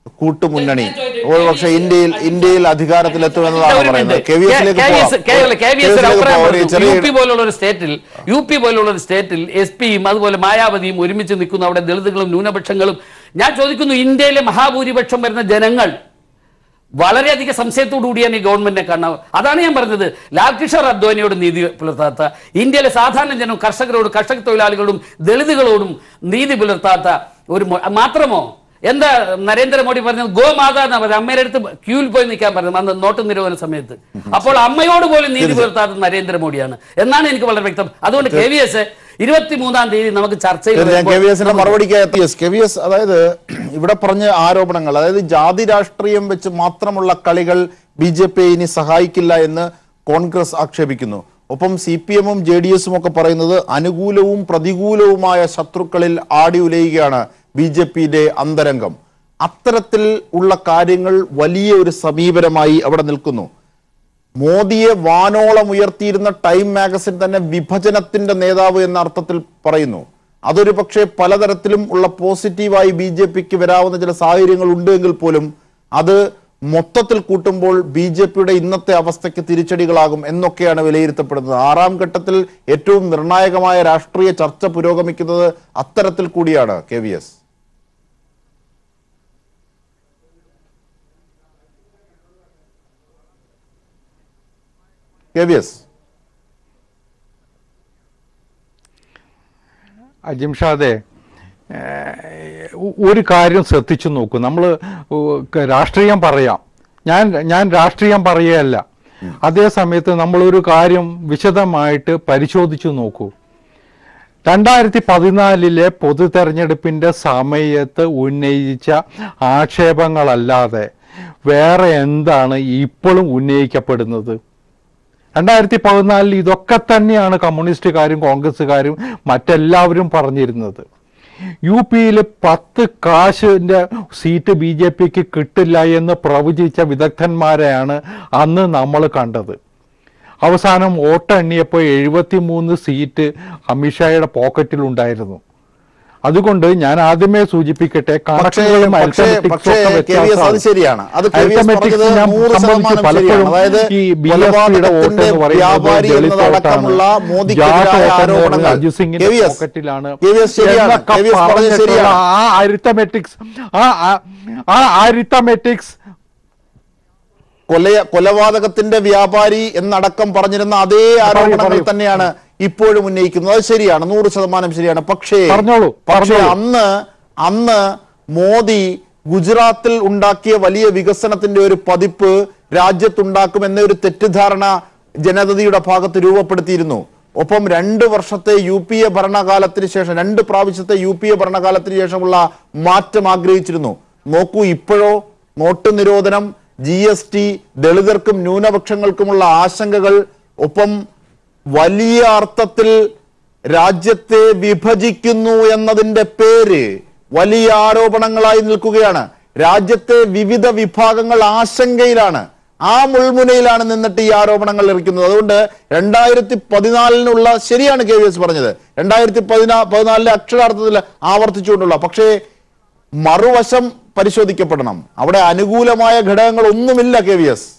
Speaker 1: കൂട്ടുമുന്നണി ഒരുപക്ഷെ ഇന്ത്യയിൽ ഇന്ത്യയിൽ അധികാരത്തിലെത്തുമെന്നതാണ്
Speaker 5: ഒരു
Speaker 1: പറയുന്നത്
Speaker 5: മിനിറ്റ്.
Speaker 1: കെ വി എസിലേക്ക്
Speaker 5: കെ- കെ വി എസ്- കെ- കെ വി എസ് ഒരു
Speaker 1: കേസിലേക്ക്
Speaker 5: അഭിപ്രായം
Speaker 1: പോകാം. ഒരു
Speaker 5: പറഞ്ഞു.
Speaker 1: ചെറിയ
Speaker 5: യു പി പോലുള്ള ഒരു സ്റ്റേറ്റിൽ യു പി പോലുള്ള ഒരു സ്റ്റേറ്റിൽ എസ് പിയും അതുപോലെ മായാവതിയും ഒരുമിച്ച് നിൽക്കുന്നു അവിടെ ദളിതുകളും ന്യൂനപക്ഷങ്ങളും ഞാൻ ചോദിക്കുന്നു ഇന്ത്യയിലെ മഹാഭൂരിപക്ഷം വരുന്ന ജനങ്ങൾ വളരെയധികം സംശയത്തോടു കൂടിയാണ് ഈ ഗവൺമെന്റിനെ കാണുന്നത് അതാണ് ഞാൻ പറഞ്ഞത് ലാൽ കിഷോർ അദ്വാനിയോട് നീതി പുലർത്താത്ത ഇന്ത്യയിലെ സാധാരണ ജനം കർഷകരോടും കർഷക തൊഴിലാളികളോടും ദളിതുകളോടും നീതി പുലർത്താത്ത ഒരു മൊ- മാത്രമോ എന്താ നരേന്ദ്രമോദി പറഞ്ഞത് ഗോമാത എന്നാ പറഞ്ഞത് അമ്മയുടെ അടുത്ത് ക്യൂവിൽ പോയി നിൽക്കാൻ പറഞ്ഞത് അന്ന് നോട്ട് നിരോധന സമയത്ത് അപ്പോൾ അമ്മയോട് പോലും നീതി പുലർത്താത്ത നരേന്ദ്രമോദിയാണ് എന്നാണ് എനിക്ക് വളരെ വ്യക്തം അതുകൊണ്ട് കെ വി എസ് ഇരുപത്തിമൂന്നാം തീയതി നമുക്ക് ചർച്ചയിൽ
Speaker 1: ഞാൻ കെ വി എസിന്റെ
Speaker 5: വരുമ്പോൾ
Speaker 1: മറുപടിക്ക് എത്തി എസ് കെ വി എസ് അതായത് ഇവിടെ പറഞ്ഞ ആരോപണങ്ങൾ അതായത് ജാതി രാഷ്ട്രീയം വെച്ച് മാത്രമുള്ള കളികൾ ബി ജെ പി ഇനി സഹായിക്കില്ല എന്ന് കോൺഗ്രസ് ആക്ഷേപിക്കുന്നു ഒപ്പം സി പി എമ്മും ജെ ഡി എസും ഒക്കെ പറയുന്നത് അനുകൂലവും പ്രതികൂലവുമായ ശത്രുക്കളിൽ ആടി ഉലയുകയാണ് ബി ജെ പിയുടെ അന്തരംഗം അത്തരത്തിൽ ഉള്ള കാര്യങ്ങൾ വലിയ ഒരു സമീപനമായി അവിടെ നിൽക്കുന്നു മോദിയെ വാനോളം ഉയർത്തിയിരുന്ന ടൈം മാഗസിൻ തന്നെ വിഭജനത്തിന്റെ നേതാവ് എന്ന അർത്ഥത്തിൽ പറയുന്നു അതൊരു പക്ഷേ പലതരത്തിലും ഉള്ള പോസിറ്റീവായി ബി ജെ പിക്ക് വരാവുന്ന ചില സാഹചര്യങ്ങൾ ഉണ്ട് എങ്കിൽ പോലും അത് മൊത്തത്തിൽ കൂട്ടുമ്പോൾ ബി ജെ പിയുടെ ഇന്നത്തെ അവസ്ഥയ്ക്ക് തിരിച്ചടികളാകും എന്നൊക്കെയാണ് വിലയിരുത്തപ്പെടുന്നത് ആറാം ഘട്ടത്തിൽ ഏറ്റവും നിർണായകമായ രാഷ്ട്രീയ ചർച്ച പുരോഗമിക്കുന്നത് അത്തരത്തിൽ കൂടിയാണ് K V S K V S
Speaker 2: അജിംഷാദെ ഏഹ്, ഒ- ഒരു കാര്യം ശ്രദ്ധിച്ചു നോക്കൂ നമ്മൾ രാഷ്ട്രീയം പറയാം ഞാൻ ഞാൻ രാഷ്ട്രീയം പറയുകയല്ല അതേ സമയത്ത് നമ്മളൊരു കാര്യം വിശദമായിട്ട് പരിശോധിച്ചു നോക്കൂ രണ്ടായിരത്തി പതിനാലിലെ പൊതു തെരഞ്ഞെടുപ്പിന്റെ സമയത്ത് ഉന്നയിച്ച ആക്ഷേപങ്ങളല്ലാതെ വേറെ എന്താണ് ഇപ്പോഴും ഉന്നയിക്കപ്പെടുന്നത് രണ്ടായിരത്തി പതിനാലിൽ ഇതൊക്കെ തന്നെയാണ് കമ്മ്യൂണിസ്റ്റുകാരും കോൺഗ്രസ്സുകാരും മറ്റെല്ലാവരും പറഞ്ഞിരുന്നത് യു പിയിൽ പത്ത് കാശിന്റെ സീറ്റ് ബി ജെ പിക്ക് കിട്ടില്ല എന്ന് പ്രവചിച്ച വിദഗ്ധന്മാരെയാണ് അന്ന് നമ്മൾ കണ്ടത് അവസാനം വോട്ടെണ്ണിയപ്പോൾ എഴുപത്തി മൂന്ന് സീറ്റ് അമിത്ഷായുടെ പോക്കറ്റിലുണ്ടായിരുന്നു അതുകൊണ്ട് ഞാൻ ആദ്യമേ സൂചിപ്പിക്കട്ടെ
Speaker 1: പക്ഷേ
Speaker 2: കണക്കുകളും
Speaker 1: പക്ഷേ
Speaker 2: arithmetics
Speaker 1: പക്ഷേ
Speaker 2: ഒക്കെ
Speaker 1: കെ വി എസ് അത്
Speaker 2: വ്യത്യാസമാണ്.
Speaker 1: ശരിയാണ് അത് കെ വി എസ്
Speaker 2: Arithmetics
Speaker 1: പറഞ്ഞത്
Speaker 2: ഞാൻ
Speaker 1: നൂറ്
Speaker 2: സംബന്ധിച്ച്
Speaker 1: ശതമാനം
Speaker 2: പലപ്പോഴും
Speaker 1: ശരിയാണ് അതായത്
Speaker 2: ഈ BSP യുടെ വോട്ട്
Speaker 1: കൊലപാതകത്തിന്റെ
Speaker 2: എന്ന് പറയുന്നത്
Speaker 1: വ്യാപാരി
Speaker 2: ദളിത്
Speaker 1: എന്നതടക്കമുള്ള
Speaker 2: വോട്ടാണ്.
Speaker 1: മോദിക്കെതിരായ
Speaker 2: ജാട്ട് വോട്ട് എന്ന്
Speaker 1: ആരോപണങ്ങൾ
Speaker 2: പറയുന്നത് അജിത്
Speaker 1: കെ
Speaker 2: സിംഗിന്റെ
Speaker 1: വി എസ്
Speaker 2: പോക്കറ്റിലാണ്
Speaker 1: കെ വി എസ് ശരിയാണ്
Speaker 2: എന്നൊക്കെ
Speaker 1: കെ വി എസ് പറഞ്ഞത്
Speaker 2: പറഞ്ഞിട്ടുള്ള
Speaker 1: ശരിയാണ്
Speaker 2: ആ അരിത്തമെറ്റിക്സ് ആ ആ- ആ അരിത്തമെറ്റിക്സ്
Speaker 1: കൊല കൊലപാതകത്തിന്റെ വ്യാപാരി എന്നടക്കം പറഞ്ഞിരുന്ന അതേ ആരോപണങ്ങൾ
Speaker 2: പറയൂ.
Speaker 1: തന്നെയാണ് ഇപ്പോഴും ഉന്നയിക്കുന്നത് അത് ശരിയാണ് നൂറ് ശതമാനം ശരിയാണ് പക്ഷേ
Speaker 2: പറഞ്ഞോളൂ,
Speaker 1: പക്ഷേ
Speaker 2: പറഞ്ഞോളൂ.
Speaker 1: അന്ന് അന്ന് മോദി ഗുജറാത്തിൽ ഉണ്ടാക്കിയ വലിയ വികസനത്തിന്റെ ഒരു പതിപ്പ് രാജ്യത്തുണ്ടാക്കും എന്ന ഒരു തെറ്റിദ്ധാരണ ജനതയുടെ ഭാഗത്ത് രൂപപ്പെടുത്തിയിരുന്നു ഒപ്പം രണ്ട് വർഷത്തെ യു പി എ ഭരണകാലത്തിന് ശേഷം രണ്ട് പ്രാവശ്യത്തെ യു പി എ ഭരണകാലത്തിന് ശേഷമുള്ള മാറ്റം ആഗ്രഹിച്ചിരുന്നു നോക്കൂ ഇപ്പോഴോ നോട്ട് നിരോധനം ജി എസ് ടി ദളിതർക്കും ന്യൂനപക്ഷങ്ങൾക്കുമുള്ള ആശങ്കകൾ ഒപ്പം വലിയ അർത്ഥത്തിൽ രാജ്യത്തെ വിഭജിക്കുന്നു എന്നതിന്റെ പേര് വലിയ ആരോപണങ്ങളായി നിൽക്കുകയാണ് രാജ്യത്തെ വിവിധ വിഭാഗങ്ങൾ ആശങ്കയിലാണ് ആ മുൾമുനയിലാണ് നിന്നിട്ട് ഈ ആരോപണങ്ങൾ എറിക്കുന്നത് അതുകൊണ്ട് രണ്ടായിരത്തി പതിനാലിനുള്ള ശരിയാണ് കെ വി എസ് പറഞ്ഞത് രണ്ടായിരത്തി പതിനാ പതിനാലിലെ അക്ഷരാർത്ഥത്തിൽ ആവർത്തിച്ചുകൊണ്ടുള്ള പക്ഷേ മറുവശം പരിശോധിക്കപ്പെടണം അവിടെ അനുകൂലമായ ഘടകങ്ങൾ ഒന്നുമില്ല കെ വി എസ്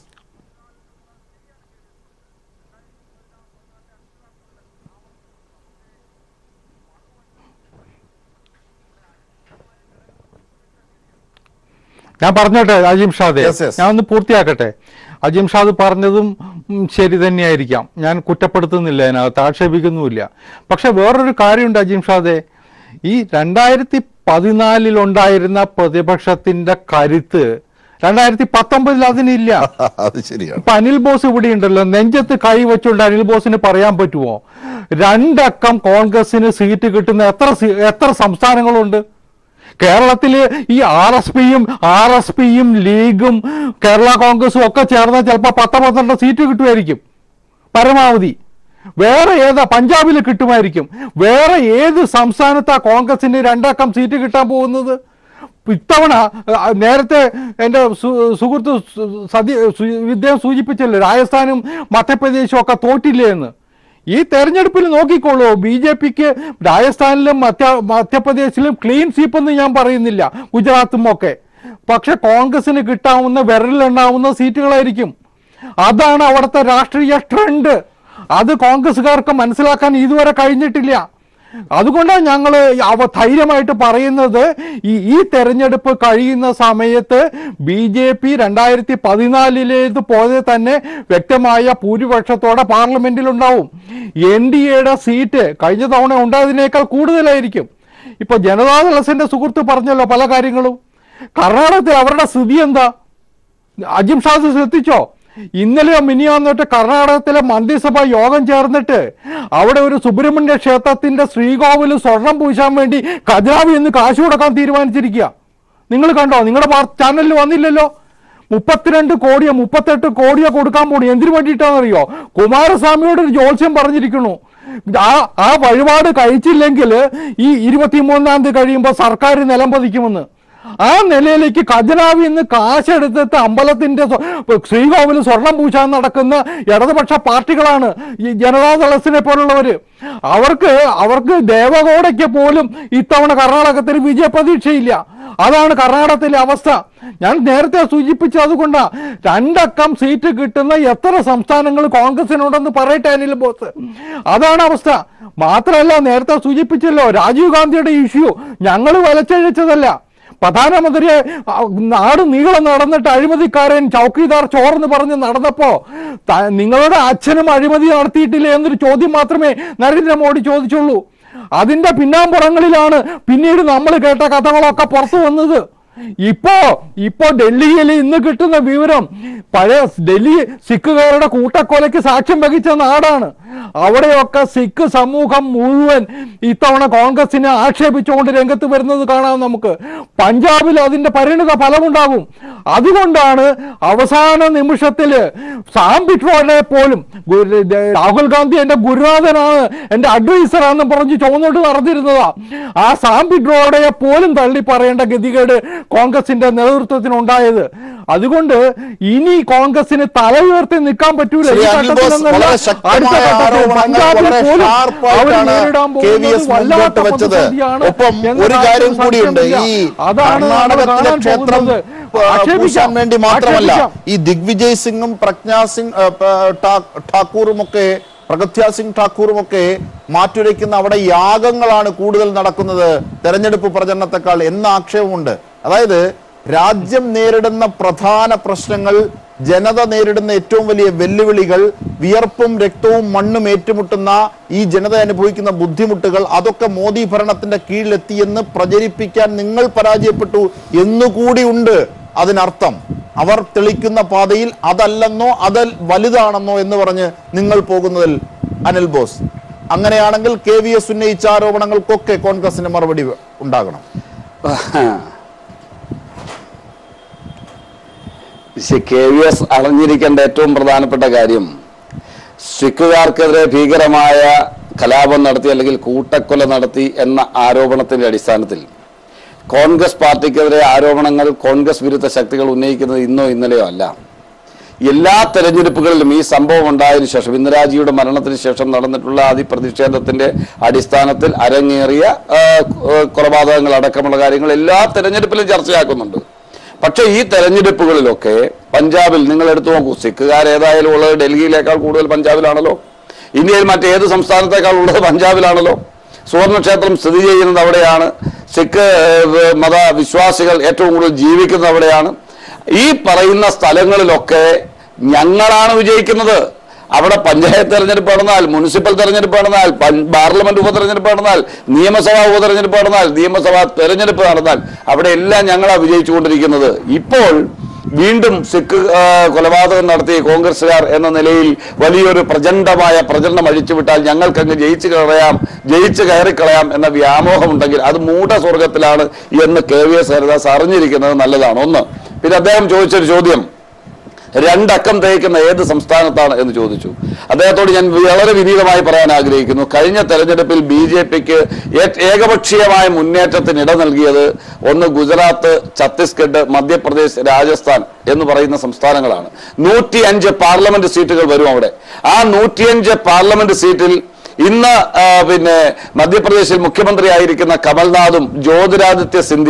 Speaker 2: ഞാൻ പറഞ്ഞോട്ടെ അജിം ഷാദെ
Speaker 1: Yes, yes.
Speaker 2: ഞാൻ ഒന്ന് പൂർത്തിയാക്കട്ടെ അജിം ഷാദ് പറഞ്ഞതും ഉം, ശരി തന്നെയായിരിക്കാം ഞാൻ കുറ്റപ്പെടുത്തുന്നില്ല അതിനകത്ത് ആക്ഷേപിക്കുന്നുമില്ല പക്ഷെ വേറൊരു കാര്യമുണ്ട് അജിം ഷാദെ ഈ രണ്ടായിരത്തി പതിനാലിലുണ്ടായിരുന്ന പ്രതിപക്ഷത്തിന്റെ കരുത്ത് രണ്ടായിരത്തി പത്തൊമ്പതിൽ അതിനില്ല
Speaker 1: അത് ശരിയാണ്
Speaker 2: ഇപ്പൊ അനിൽ ബോസ് ഇവിടെ ഉണ്ടല്ലോ നെഞ്ചത്ത് കൈ വെച്ചുകൊണ്ട് അനിൽ ബോസിന് പറയാൻ പറ്റുമോ രണ്ടക്കം കോൺഗ്രസിന് സീറ്റ് കിട്ടുന്ന എത്ര സീ- എത്ര സംസ്ഥാനങ്ങളുണ്ട് കേരളത്തില് ഈ ആർ എസ് പിയും ആർ എസ് പിയും ലീഗും കേരള കോൺഗ്രസും ഒക്കെ ചേർന്ന് ചിലപ്പോൾ പത്ത് പന്ത്രണ്ട് സീറ്റ് കിട്ടുമായിരിക്കും പരമാവധി വേറെ ഏതാ പഞ്ചാബിൽ കിട്ടുമായിരിക്കും വേറെ ഏത് സംസ്ഥാനത്താ കോൺഗ്രസിന് രണ്ടക്കം സീറ്റ് കിട്ടാൻ പോകുന്നത് ഇത്തവണ ആ, നേരത്തെ എൻ്റെ സു- സുഹൃത്ത് സു- സതി സു- ഇദ്ദേഹം സൂചിപ്പിച്ചല്ലോ രാജസ്ഥാനും മധ്യപ്രദേശും ഒക്കെ തോറ്റില്ലേ എന്ന് ഈ തെരഞ്ഞെടുപ്പിൽ നോക്കിക്കോളൂ ബി ജെ പിക്ക് രാജസ്ഥാനിലും മധ്യ മധ്യപ്രദേശിലും ക്ലീൻ സ്വീപ്പ് എന്ന് ഞാൻ പറയുന്നില്ല ഗുജറാത്തും ഒക്കെ പക്ഷെ കോൺഗ്രസിന് കിട്ടാവുന്ന വിരലിലുണ്ടാവുന്ന സീറ്റുകളായിരിക്കും അതാണ് അവിടുത്തെ രാഷ്ട്രീയ ട്രെൻഡ് അത് കോൺഗ്രസ്സുകാർക്ക് മനസ്സിലാക്കാൻ ഇതുവരെ കഴിഞ്ഞിട്ടില്ല അതുകൊണ്ടാണ് ഞങ്ങൾ അവ ധൈര്യമായിട്ട് പറയുന്നത് ഈ ഈ തെരഞ്ഞെടുപ്പ് കഴിയുന്ന സമയത്ത് ബി ജെ പി രണ്ടായിരത്തി പതിനാലിലേത് പോലെ തന്നെ വ്യക്തമായ ഭൂരിപക്ഷത്തോടെ പാർലമെന്റിലുണ്ടാവും എൻ ഡി എയുടെ സീറ്റ് കഴിഞ്ഞ തവണ ഉണ്ടായതിനേക്കാൾ കൂടുതലായിരിക്കും ഇപ്പൊ ജനതാദളസിന്റെ സുഹൃത്ത് പറഞ്ഞല്ലോ പല കാര്യങ്ങളും കർണാടകത്തിൽ അവരുടെ സ്ഥിതി എന്താ അജിം ഷാദ് ശ്രദ്ധിച്ചോ ഇന്നലെയോ മിനിയാന്നിട്ട് കർണാടകത്തിലെ മന്ത്രിസഭ യോഗം ചേർന്നിട്ട് അവിടെ ഒരു സുബ്രഹ്മണ്യ ക്ഷേത്രത്തിന്റെ ശ്രീകോവിൽ സ്വർണം പൂശാൻ വേണ്ടി ഖജാവി എന്ന് കാശ് കൊടുക്കാൻ തീരുമാനിച്ചിരിക്കുക നിങ്ങൾ കണ്ടോ നിങ്ങളുടെ ചാനലിൽ വന്നില്ലല്ലോ മുപ്പത്തിരണ്ട് കോടിയോ മുപ്പത്തെട്ട് കോടിയോ കൊടുക്കാൻ പോണു എന്തിനു വേണ്ടിയിട്ടാണെന്നറിയോ കുമാരസ്വാമിയോട് ഒരു ജോത്സ്യം പറഞ്ഞിരിക്കണു ആ ആ വഴിപാട് കഴിച്ചില്ലെങ്കിൽ ഈ ഇരുപത്തിമൂന്നാം തീയതി കഴിയുമ്പോൾ സർക്കാർ നിലം പതിക്കുമെന്ന് ആ നിലയിലേക്ക് ഖജനാവിൽ നിന്ന് കാശെടുത്തിട്ട് അമ്പലത്തിന്റെ സ്വ- ശ്രീകോവിൽ സ്വർണം പൂശാൻ നടക്കുന്ന ഇടതുപക്ഷ പാർട്ടികളാണ് ഈ ജനതാദളസിനെ പോലുള്ളവര് അവർക്ക് അവർക്ക് ദേവഗോഡയ്ക്ക് പോലും ഇത്തവണ കർണാടകത്തിൽ വിജയപ്രതീക്ഷയില്ല അതാണ് കർണാടകത്തിലെ അവസ്ഥ ഞാൻ നേരത്തെ സൂചിപ്പിച്ചത് അതുകൊണ്ടാ രണ്ടക്കം സീറ്റ് കിട്ടുന്ന എത്ര സംസ്ഥാനങ്ങൾ കോൺഗ്രസിനുണ്ടെന്ന് പറയട്ടെ അനിൽ ബോസ് അതാണ് അവസ്ഥ മാത്രമല്ല നേരത്തെ സൂചിപ്പിച്ചല്ലോ രാജീവ് ഗാന്ധിയുടെ ഇഷ്യൂ ഞങ്ങൾ വലച്ചഴിച്ചതല്ല പ്രധാനമന്ത്രിയെ ആ, നാട് നീളം നടന്നിട്ട് അഴിമതിക്കാരൻ ചൗക്കിദാർ ചോർന്ന് പറഞ്ഞ് നടന്നപ്പോ ത- നിങ്ങളുടെ അച്ഛനും അഴിമതി നടത്തിയിട്ടില്ലേ എന്നൊരു ചോദ്യം മാത്രമേ നരേന്ദ്രമോദി ചോദിച്ചുള്ളൂ അതിന്റെ പിന്നാമ്പുറങ്ങളിലാണ് പിന്നീട് നമ്മൾ കേട്ട കഥകളൊക്കെ പുറത്തു വന്നത് ഇപ്പോ ഇപ്പോ ഡൽഹിയിൽ ഇന്ന് കിട്ടുന്ന വിവരം പഴയ ഡൽഹി സിഖുകാരുടെ കൂട്ടക്കൊലയ്ക്ക് സാക്ഷ്യം വഹിച്ച നാടാണ് അവിടെയൊക്കെ സിഖ് സമൂഹം മുഴുവൻ ഇത്തവണ കോൺഗ്രസിനെ ആക്ഷേപിച്ചുകൊണ്ട് രംഗത്ത് വരുന്നത് കാണാം നമുക്ക് പഞ്ചാബിൽ അതിന്റെ പരിണിത ഫലമുണ്ടാകും അതുകൊണ്ടാണ് അവസാന നിമിഷത്തില് സാം പിട്രോനെ പോലും ഗുരു- ദേ- രാഹുൽ ഗാന്ധി എന്റെ ഗുരുനാഥനാണ് എന്റെ അഡ്വൈസറാണെന്ന് പറഞ്ഞ് ചുവന്നോട്ട് നടന്നിരുന്നതാ ആ സാം പിട്രോയെ പോലും തള്ളി പറയേണ്ട ഗതികേട് കോൺഗ്രസിന്റെ നേതൃത്വത്തിനുണ്ടായത് അതുകൊണ്ട് ഇനി കോൺഗ്രസിന് തല ഉയർത്തി നിൽക്കാൻ പറ്റൂല ഈ
Speaker 1: ശ്രീ അനിൽ ബോസ്
Speaker 2: ഘട്ടത്തിലെന്നല്ല,
Speaker 1: വളരെ
Speaker 2: അടുത്ത
Speaker 1: ശക്തമായ
Speaker 2: ഘട്ടത്തിൽ
Speaker 1: ആരോപണങ്ങൾ
Speaker 2: പഞ്ചാബിൽ
Speaker 1: വളരെ
Speaker 2: പോലും
Speaker 1: ഷാർപ്പായിട്ടാണ്
Speaker 2: അവർ നേരിടാൻ
Speaker 1: കെ വി
Speaker 2: പോകുന്നത്
Speaker 1: എസ്
Speaker 2: വല്ലാത്ത
Speaker 1: മുന്നോട്ട് വെച്ചത്
Speaker 2: പ്രതിസന്ധിയാണ്
Speaker 1: ഒപ്പം
Speaker 2: എന്ന
Speaker 1: ഒരു കാര്യം
Speaker 2: കാര്യത്തിൽ
Speaker 1: കൂടിയുണ്ട് ഈ
Speaker 2: സംശയമില്ല. അതാണ് നമ്മൾ
Speaker 1: കർണാടകത്തിലെ
Speaker 2: കാണാൻ
Speaker 1: ക്ഷേത്രം
Speaker 2: പോകുന്നത്.
Speaker 1: പ-
Speaker 2: ആക്ഷേപിക്കാം.
Speaker 1: പൂശാൻ വേണ്ടി മാത്രമല്ല
Speaker 2: ആക്ഷേപിക്കാം.
Speaker 1: ഈ ദിഗ്വിജയ് സിംഗും പ്രജ്ഞാ സിംഗ് ഏ, പ- ഠാ- ഠാക്കൂറും ഒക്കെ പ്രഗത്യ സിംഗ് ഠാക്കൂറും ഒക്കെ മാറ്റുരയ്ക്കുന്ന അവിടെ യാഗങ്ങളാണ് കൂടുതൽ നടക്കുന്നത് തെരഞ്ഞെടുപ്പ് പ്രചരണത്തെക്കാൾ എന്ന ആക്ഷേപമുണ്ട് അതായത് രാജ്യം നേരിടുന്ന പ്രധാന പ്രശ്നങ്ങൾ ജനത നേരിടുന്ന ഏറ്റവും വലിയ വെല്ലുവിളികൾ വിയർപ്പും രക്തവും മണ്ണും ഏറ്റുമുട്ടുന്ന ഈ ജനത അനുഭവിക്കുന്ന ബുദ്ധിമുട്ടുകൾ അതൊക്കെ മോദി ഭരണത്തിന്റെ കീഴിലെത്തിയെന്ന് പ്രചരിപ്പിക്കാൻ നിങ്ങൾ പരാജയപ്പെട്ടു എന്നുകൂടി ഉണ്ട് അതിനർത്ഥം അവർ തെളിക്കുന്ന പാതയിൽ അതല്ലെന്നോ അത് വലുതാണെന്നോ എന്ന് പറഞ്ഞ് നിങ്ങൾ പോകുന്നതിൽ അനിൽ ബോസ് അങ്ങനെയാണെങ്കിൽ കെ വി എസ് ഉന്നയിച്ച ആരോപണങ്ങൾക്കൊക്കെ കോൺഗ്രസിന് മറുപടി ഉണ്ടാകണം
Speaker 3: കെ വി എസ് അറിഞ്ഞിരിക്കേണ്ട ഏറ്റവും പ്രധാനപ്പെട്ട കാര്യം സിഖുകാർക്കെതിരെ ഭീകരമായ കലാപം നടത്തി അല്ലെങ്കിൽ കൂട്ടക്കൊല നടത്തി എന്ന ആരോപണത്തിന്റെ അടിസ്ഥാനത്തിൽ കോൺഗ്രസ് പാർട്ടിക്കെതിരെ ആരോപണങ്ങൾ കോൺഗ്രസ് വിരുദ്ധ ശക്തികൾ ഉന്നയിക്കുന്നത് ഇന്നോ ഇന്നലെയോ അല്ല എല്ലാ തെരഞ്ഞെടുപ്പുകളിലും ഈ സംഭവം ഉണ്ടായതിനു ശേഷം ഇന്ദിരാജിയുടെ മരണത്തിന് ശേഷം നടന്നിട്ടുള്ള അതിപ്രതിഷേധത്തിന്റെ അടിസ്ഥാനത്തിൽ അരങ്ങേറിയ ആ, കൊ- കൊലപാതകങ്ങൾ അടക്കമുള്ള കാര്യങ്ങൾ എല്ലാ തെരഞ്ഞെടുപ്പിലും ചർച്ചയാക്കുന്നുണ്ട് പക്ഷേ ഈ തെരഞ്ഞെടുപ്പുകളിലൊക്കെ പഞ്ചാബിൽ നിങ്ങൾ എടുത്തു നോക്കൂ സിഖുകാർ ഏതായാലും ഉള്ളത് ഡൽഹിയിലേക്കാൾ കൂടുതൽ പഞ്ചാബിലാണല്ലോ ഇന്ത്യയിൽ മറ്റേത് സംസ്ഥാനത്തേക്കാൾ ഉള്ളത് പഞ്ചാബിലാണല്ലോ സുവർണക്ഷേത്രം സ്ഥിതി ചെയ്യുന്നത് അവിടെയാണ് സിഖ് ഏഹ്, മത വിശ്വാസികൾ ഏറ്റവും കൂടുതൽ ജീവിക്കുന്നത് അവിടെയാണ് ഈ പറയുന്ന സ്ഥലങ്ങളിലൊക്കെ ഞങ്ങളാണ് വിജയിക്കുന്നത് അവിടെ പഞ്ചായത്ത് തെരഞ്ഞെടുപ്പ് നടന്നാൽ മുനിസിപ്പൽ തെരഞ്ഞെടുപ്പ് നടന്നാൽ പഞ്ച് പാർലമെന്റ് ഉപതെരഞ്ഞെടുപ്പ് നടന്നാൽ നിയമസഭാ ഉപതെരഞ്ഞെടുപ്പ് നടന്നാൽ നിയമസഭാ തെരഞ്ഞെടുപ്പ് നടന്നാൽ അവിടെ എല്ലാം ഞങ്ങളാണ് വിജയിച്ചുകൊണ്ടിരിക്കുന്നത് ഇപ്പോൾ വീണ്ടും സിഖ് ആ, കൊലപാതകം നടത്തിയ കോൺഗ്രസ്സുകാർ എന്ന നിലയിൽ വലിയൊരു പ്രചണ്ഡമായ പ്രചരണം അഴിച്ചുവിട്ടാൽ ഞങ്ങൾക്കങ്ങ് ജയിച്ചു കളയാം ജയിച്ചു കയറിക്കളയാം എന്ന വ്യാമോഹമുണ്ടെങ്കിൽ അത് മൂഢ സ്വർഗത്തിലാണ് എന്ന് കെ വി എസ് ഹരിദാസ് അറിഞ്ഞിരിക്കുന്നത് നല്ലതാണ് ഒന്ന് പിന്നെ അദ്ദേഹം ചോദിച്ചൊരു ചോദ്യം രണ്ടക്കം തേക്കുന്ന ഏത് സംസ്ഥാനത്താണ് എന്ന് ചോദിച്ചു അദ്ദേഹത്തോട് ഞാൻ വളരെ വിനീതമായി പറയാൻ ആഗ്രഹിക്കുന്നു കഴിഞ്ഞ തെരഞ്ഞെടുപ്പിൽ ബി ജെ പിക്ക് ഏകപക്ഷീയമായ മുന്നേറ്റത്തിന് ഇട നൽകിയത് ഒന്ന് ഗുജറാത്ത് ഛത്തീസ്ഗഡ് മധ്യപ്രദേശ് രാജസ്ഥാൻ എന്ന് പറയുന്ന സംസ്ഥാനങ്ങളാണ് നൂറ്റി അഞ്ച് പാർലമെന്റ് സീറ്റുകൾ വരും അവിടെ ആ നൂറ്റിയഞ്ച് പാർലമെന്റ് സീറ്റിൽ ഇന്ന് ആ, പിന്നെ മധ്യപ്രദേശിൽ മുഖ്യമന്ത്രിയായിരിക്കുന്ന കമൽനാഥും ജ്യോതിരാദിത്യ സിന്ധ്യ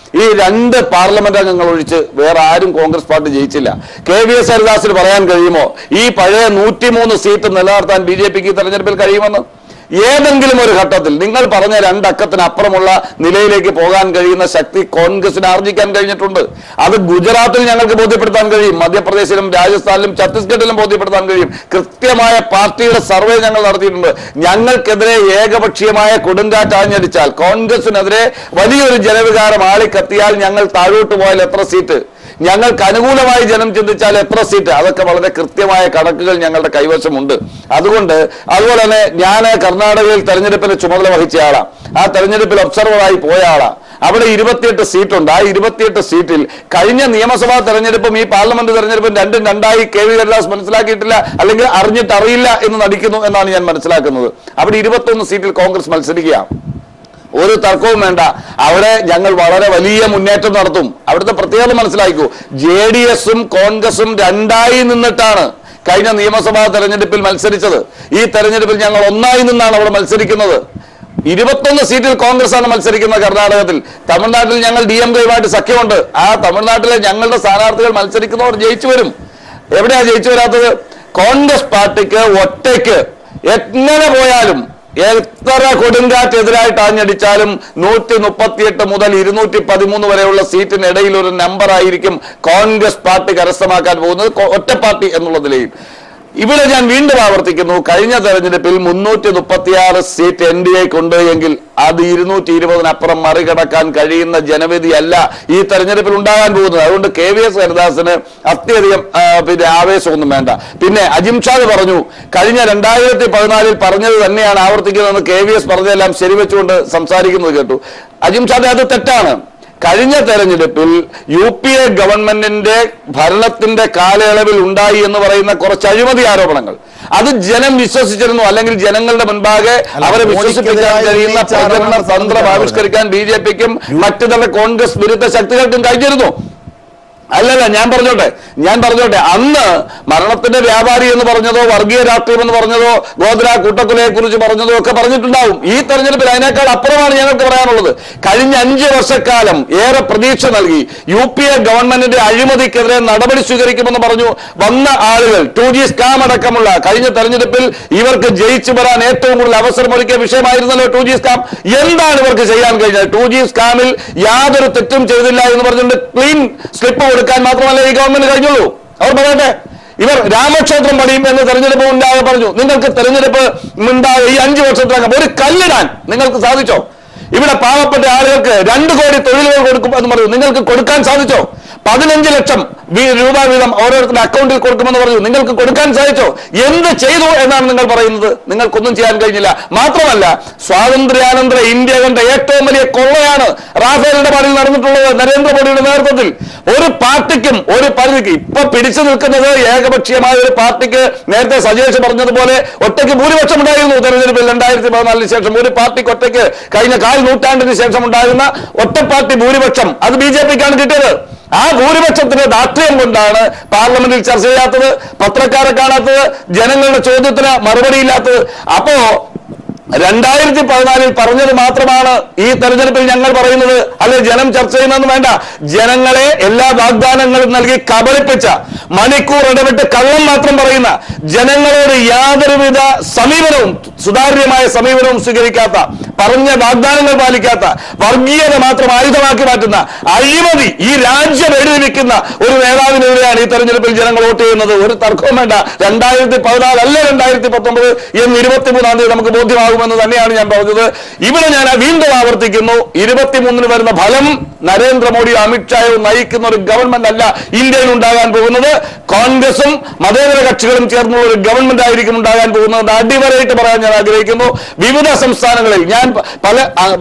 Speaker 3: ഈ രണ്ട് പാർലമെന്റ് അംഗങ്ങൾ ഒഴിച്ച് വേറെ ആരും കോൺഗ്രസ് പാർട്ടി ജയിച്ചില്ല കെ വി എസ് ഹരിദാസിന് പറയാൻ കഴിയുമോ ഈ പഴയ നൂറ്റിമൂന്ന് സീറ്റ് നിലനിർത്താൻ ബി ജെ പിക്ക് തെരഞ്ഞെടുപ്പിൽ കഴിയുമെന്ന് ഏതെങ്കിലും ഒരു ഘട്ടത്തിൽ നിങ്ങൾ പറഞ്ഞ രണ്ടക്കത്തിനപ്പുറമുള്ള നിലയിലേക്ക് പോകാൻ കഴിയുന്ന ശക്തി കോൺഗ്രസിന് ആർജിക്കാൻ കഴിഞ്ഞിട്ടുണ്ട് അത് ഗുജറാത്തിൽ ഞങ്ങൾക്ക് ബോധ്യപ്പെടുത്താൻ കഴിയും മധ്യപ്രദേശിലും രാജസ്ഥാനിലും ഛത്തീസ്ഗഡിലും ബോധ്യപ്പെടുത്താൻ കഴിയും കൃത്യമായ പാർട്ടിയുടെ സർവേ ഞങ്ങൾ നടത്തിയിട്ടുണ്ട് ഞങ്ങൾക്കെതിരെ ഏകപക്ഷീയമായ കൊടുങ്കാറ്റ് ആഞ്ഞടിച്ചാൽ കോൺഗ്രസിനെതിരെ വലിയൊരു ജനവികാരം ആളിക്കത്തിയാൽ ഞങ്ങൾ താഴോട്ട് പോയാൽ എത്ര സീറ്റ് ഞങ്ങൾക്ക് അനുകൂലമായി ജനം ചിന്തിച്ചാൽ എത്ര സീറ്റ് അതൊക്കെ വളരെ കൃത്യമായ കണക്കുകൾ ഞങ്ങളുടെ കൈവശമുണ്ട് അതുകൊണ്ട് അതുപോലെ തന്നെ ഞാൻ കർണാടകയിൽ തെരഞ്ഞെടുപ്പിന് ചുമതല വഹിച്ച ആളാ ആ തെരഞ്ഞെടുപ്പിൽ ഒബ്സർവറായി പോയ ആളാ അവിടെ ഇരുപത്തിയെട്ട് സീറ്റുണ്ട് ആ ഇരുപത്തിയെട്ട് സീറ്റിൽ കഴിഞ്ഞ നിയമസഭാ തെരഞ്ഞെടുപ്പും ഈ പാർലമെന്റ് തെരഞ്ഞെടുപ്പും രണ്ടും രണ്ടായി കെ വി ഹരിദാസ് മനസ്സിലാക്കിയിട്ടില്ല അല്ലെങ്കിൽ അറിഞ്ഞിട്ട് അറിയില്ല എന്ന് നടിക്കുന്നു എന്നാണ് ഞാൻ മനസ്സിലാക്കുന്നത് അവിടെ ഇരുപത്തൊന്ന് സീറ്റിൽ കോൺഗ്രസ് മത്സരിക്കുകയാണ് ഒരു തർക്കവും വേണ്ട അവിടെ ഞങ്ങൾ വളരെ വലിയ മുന്നേറ്റം നടത്തും അവിടുത്തെ പ്രത്യേകത മനസ്സിലാക്കൂ ജെ ഡി എസും കോൺഗ്രസും രണ്ടായി നിന്നിട്ടാണ് കഴിഞ്ഞ നിയമസഭാ തെരഞ്ഞെടുപ്പിൽ മത്സരിച്ചത് ഈ തെരഞ്ഞെടുപ്പിൽ ഞങ്ങൾ ഒന്നായി നിന്നാണ് അവിടെ മത്സരിക്കുന്നത് ഇരുപത്തൊന്ന് സീറ്റിൽ കോൺഗ്രസ് ആണ് മത്സരിക്കുന്നത് കർണാടകത്തിൽ തമിഴ്നാട്ടിൽ ഞങ്ങൾ ഡി എം കെയുമായിട്ട് സഖ്യമുണ്ട് ആ തമിഴ്നാട്ടിലെ ഞങ്ങളുടെ സ്ഥാനാർത്ഥികൾ മത്സരിക്കുന്നവർ ജയിച്ചു വരും എവിടെയാ ജയിച്ചു വരാത്തത് കോൺഗ്രസ് പാർട്ടിക്ക് ഒറ്റയ്ക്ക് എങ്ങനെ പോയാലും എത്ര കൊടുങ്കാറ്റ് എതിരായിട്ട് ആഞ്ഞടിച്ചാലും നൂറ്റി മുപ്പത്തിയെട്ട് മുതൽ ഇരുന്നൂറ്റി പതിമൂന്ന് വരെയുള്ള സീറ്റിനിടയിൽ ഒരു നമ്പർ ആയിരിക്കും കോൺഗ്രസ് പാർട്ടി കരസ്ഥമാക്കാൻ പോകുന്നത് കോ- ഒറ്റ പാർട്ടി എന്നുള്ള നിലയിൽ ഇവിടെ ഞാൻ വീണ്ടും ആവർത്തിക്കുന്നു കഴിഞ്ഞ തെരഞ്ഞെടുപ്പിൽ മുന്നൂറ്റി മുപ്പത്തിയാറ് സീറ്റ് എൻ ഡി എക്കുണ്ട് എങ്കിൽ അത് ഇരുന്നൂറ്റി ഇരുപതിനപ്പുറം മറികടക്കാൻ കഴിയുന്ന ജനവിധിയല്ല ഈ തെരഞ്ഞെടുപ്പിൽ ഉണ്ടാകാൻ പോകുന്നത് അതുകൊണ്ട് കെ വി എസ് ഹരിദാസിന് അത്യധികം ആ, പിന്നെ ആവേശമൊന്നും വേണ്ട പിന്നെ അജിംഷാദ് പറഞ്ഞു കഴിഞ്ഞ രണ്ടായിരത്തി പതിനാലിൽ പറഞ്ഞത് തന്നെയാണ് ആവർത്തിക്കുന്നതെന്ന് കെ വി എസ് പറഞ്ഞതെല്ലാം ശരിവെച്ചുകൊണ്ട് സംസാരിക്കുന്നത് കേട്ടു അജിംഷാദ് അത് തെറ്റാണ് കഴിഞ്ഞ തെരഞ്ഞെടുപ്പിൽ യു പി എ ഗവൺമെന്റിന്റെ ഭരണത്തിന്റെ കാലയളവിൽ ഉണ്ടായി എന്ന് പറയുന്ന കുറച്ച് അഴിമതി ആരോപണങ്ങൾ അത് ജനം വിശ്വസിച്ചിരുന്നു അല്ലെങ്കിൽ ജനങ്ങളുടെ മുൻപാകെ
Speaker 1: അല്ല,
Speaker 3: അവരെ വിശ്വസിപ്പിക്കാൻ
Speaker 1: മോഡിക്കെതിരായ
Speaker 3: കഴിയുന്ന
Speaker 1: ഉന്നയിച്ച
Speaker 3: പ്രചരണ
Speaker 1: ആരോപണം
Speaker 3: തന്ത്രം
Speaker 1: സംബന്ധിച്ചാണ്
Speaker 3: ആവിഷ്കരിക്കാൻ ബി ജെ പിക്കും മറ്റു ചില കോൺഗ്രസ് വിരുദ്ധ ശക്തികൾക്കും കഴിഞ്ഞിരുന്നു അല്ലല്ല ഞാൻ പറഞ്ഞോട്ടെ ഞാൻ പറഞ്ഞോട്ടെ അന്ന് മരണത്തിന്റെ വ്യാപാരി എന്ന് പറഞ്ഞതോ വർഗീയ രാഷ്ട്രീയം എന്ന് പറഞ്ഞതോ ഗോദ്ര കൂട്ടക്കൊലയെ കുറിച്ച് പറഞ്ഞതോ ഒക്കെ പറഞ്ഞിട്ടുണ്ടാവും ഈ തെരഞ്ഞെടുപ്പിൽ അതിനേക്കാൾ അപ്പുറമാണ് ഞങ്ങൾക്ക് പറയാനുള്ളത് കഴിഞ്ഞ അഞ്ച് വർഷക്കാലം ഏറെ പ്രതീക്ഷ നൽകി യു പി എ ഗവൺമെന്റിന്റെ അഴിമതിക്കെതിരെ നടപടി സ്വീകരിക്കുമെന്ന് പറഞ്ഞു വന്ന ആളുകൾ ടു ജി സ്കാം അടക്കമുള്ള കഴിഞ്ഞ തെരഞ്ഞെടുപ്പിൽ ഇവർക്ക് ജയിച്ചു വരാൻ ഏറ്റവും കൂടുതൽ അവസരമൊരുക്കിയ വിഷയമായിരുന്നല്ലോ ടു ജി സ്കാം എന്താണ് ഇവർക്ക് ചെയ്യാൻ കഴിഞ്ഞത് ടു ജി സ്കാമിൽ യാതൊരു തെറ്റും ചെയ്തില്ല എന്ന് പറഞ്ഞുകൊണ്ട് ക്ലീൻ സ്ലിപ്പ് കൊടുക്കാൻ മാത്രമല്ല ഈ ഗവൺമെന്റ് കഴിഞ്ഞുള്ളൂ അവർ പറയട്ടെ ഇവർ രാമക്ഷേത്രം പണിയും എന്ന് തെരഞ്ഞെടുപ്പ് ഉണ്ടാകെ പറഞ്ഞു നിങ്ങൾക്ക് തെരഞ്ഞെടുപ്പ് ഉണ്ടാകെ ഈ അഞ്ചു വർഷത്തിനകം ഒരു കല്ലിടാൻ നിങ്ങൾക്ക് സാധിച്ചോ ഇവിടെ പാവപ്പെട്ട ആളുകൾക്ക് രണ്ട് കോടി തൊഴിലുകൾ കൊടുക്കും എന്ന് പറഞ്ഞു നിങ്ങൾക്ക് കൊടുക്കാൻ സാധിച്ചോ പതിനഞ്ച് ലക്ഷം വി- രൂപ വീതം ഓരോരുത്തരുടെ അക്കൗണ്ടിൽ കൊടുക്കുമെന്ന് പറഞ്ഞു നിങ്ങൾക്ക് കൊടുക്കാൻ സാധിച്ചോ എന്ത് ചെയ്തു എന്നാണ് നിങ്ങൾ പറയുന്നത് നിങ്ങൾക്കൊന്നും ചെയ്യാൻ കഴിഞ്ഞില്ല മാത്രമല്ല സ്വാതന്ത്ര്യാനന്തര ഇന്ത്യ കണ്ട ഏറ്റവും വലിയ കൊള്ളയാണ് റാഫേലിന്റെ പണിയിൽ നടന്നിട്ടുള്ളത് നരേന്ദ്രമോദിയുടെ നേതൃത്വത്തിൽ ഒരു പാർട്ടിക്കും ഒരു പരിധിക്ക് ഇപ്പൊ പിടിച്ചു നിൽക്കുന്നത് ഏകപക്ഷീയമായ ഒരു പാർട്ടിക്ക് നേരത്തെ സജേഷ് പറഞ്ഞതുപോലെ ഒറ്റയ്ക്ക് ഭൂരിപക്ഷം ഉണ്ടായിരുന്നു തെരഞ്ഞെടുപ്പിൽ രണ്ടായിരത്തി പതിനാലിന് ശേഷം ഒരു പാർട്ടിക്ക് ഒറ്റയ്ക്ക് കഴിഞ്ഞ കാൽ നൂറ്റാണ്ടിന് ശേഷം ഉണ്ടായിരുന്ന ഒറ്റ പാർട്ടി ഭൂരിപക്ഷം അത് ബി ജെ പിക്കാണ് കിട്ടിയത് ആ ഭൂരിപക്ഷത്തിന്റെ ദാർഢ്യം കൊണ്ടാണ് പാർലമെന്റിൽ ചർച്ച ചെയ്യാത്തത് പത്രക്കാരെ കാണാത്തത് ജനങ്ങളുടെ ചോദ്യത്തിന് മറുപടിയില്ലാത്തത് അപ്പോ രണ്ടായിരത്തി പതിനാലിൽ പറഞ്ഞത് മാത്രമാണ് ഈ തെരഞ്ഞെടുപ്പിൽ ഞങ്ങൾ പറയുന്നത് അല്ലെ ജനം ചർച്ച ചെയ്യുന്നതെന്ന് വേണ്ട ജനങ്ങളെ എല്ലാ വാഗ്ദാനങ്ങളും നൽകി കബളിപ്പിച്ച മണിക്കൂർ ഇടപെട്ട് കള്ളം മാത്രം പറയുന്ന ജനങ്ങളോട് യാതൊരുവിധ സമീപനവും സുതാര്യമായ സമീപനവും സ്വീകരിക്കാത്ത പറഞ്ഞ വാഗ്ദാനങ്ങൾ പാലിക്കാത്ത വർഗീയത മാത്രം ആയുധമാക്കി മാറ്റുന്ന അഴിമതി ഈ രാജ്യം എഴുതിവെക്കുന്ന ഒരു നേതാവിനെതിരെയാണ് ഈ തെരഞ്ഞെടുപ്പിൽ ജനങ്ങൾ വോട്ട് ചെയ്യുന്നത് ഒരു തർക്കവും വേണ്ട രണ്ടായിരത്തി പതിനാല് അല്ല രണ്ടായിരത്തി പത്തൊമ്പത് എന്ന് ഇരുപത്തിമൂന്നാം തീയതി നമുക്ക് ബോധ്യമാകുമെന്ന് തന്നെയാണ് ഞാൻ പറഞ്ഞത് ഇവിടെ ഞാൻ വീണ്ടും ആവർത്തിക്കുന്നു ഇരുപത്തിമൂന്നിന് വരുന്ന ഫലം നരേന്ദ്രമോദി അമിത്ഷായും നയിക്കുന്ന ഒരു ഗവൺമെന്റ് അല്ല ഇന്ത്യയിൽ ഉണ്ടാകാൻ പോകുന്നത് കോൺഗ്രസും മതേതര കക്ഷികളും ചേർന്നുള്ള ഒരു ഗവൺമെന്റ് ആയിരിക്കും ഉണ്ടാകാൻ പോകുന്നത് അടിവരയിട്ട് പറയാൻ ഞാൻ ആഗ്രഹിക്കുന്നു വിവിധ സംസ്ഥാനങ്ങളിൽ ഞാൻ പ- പല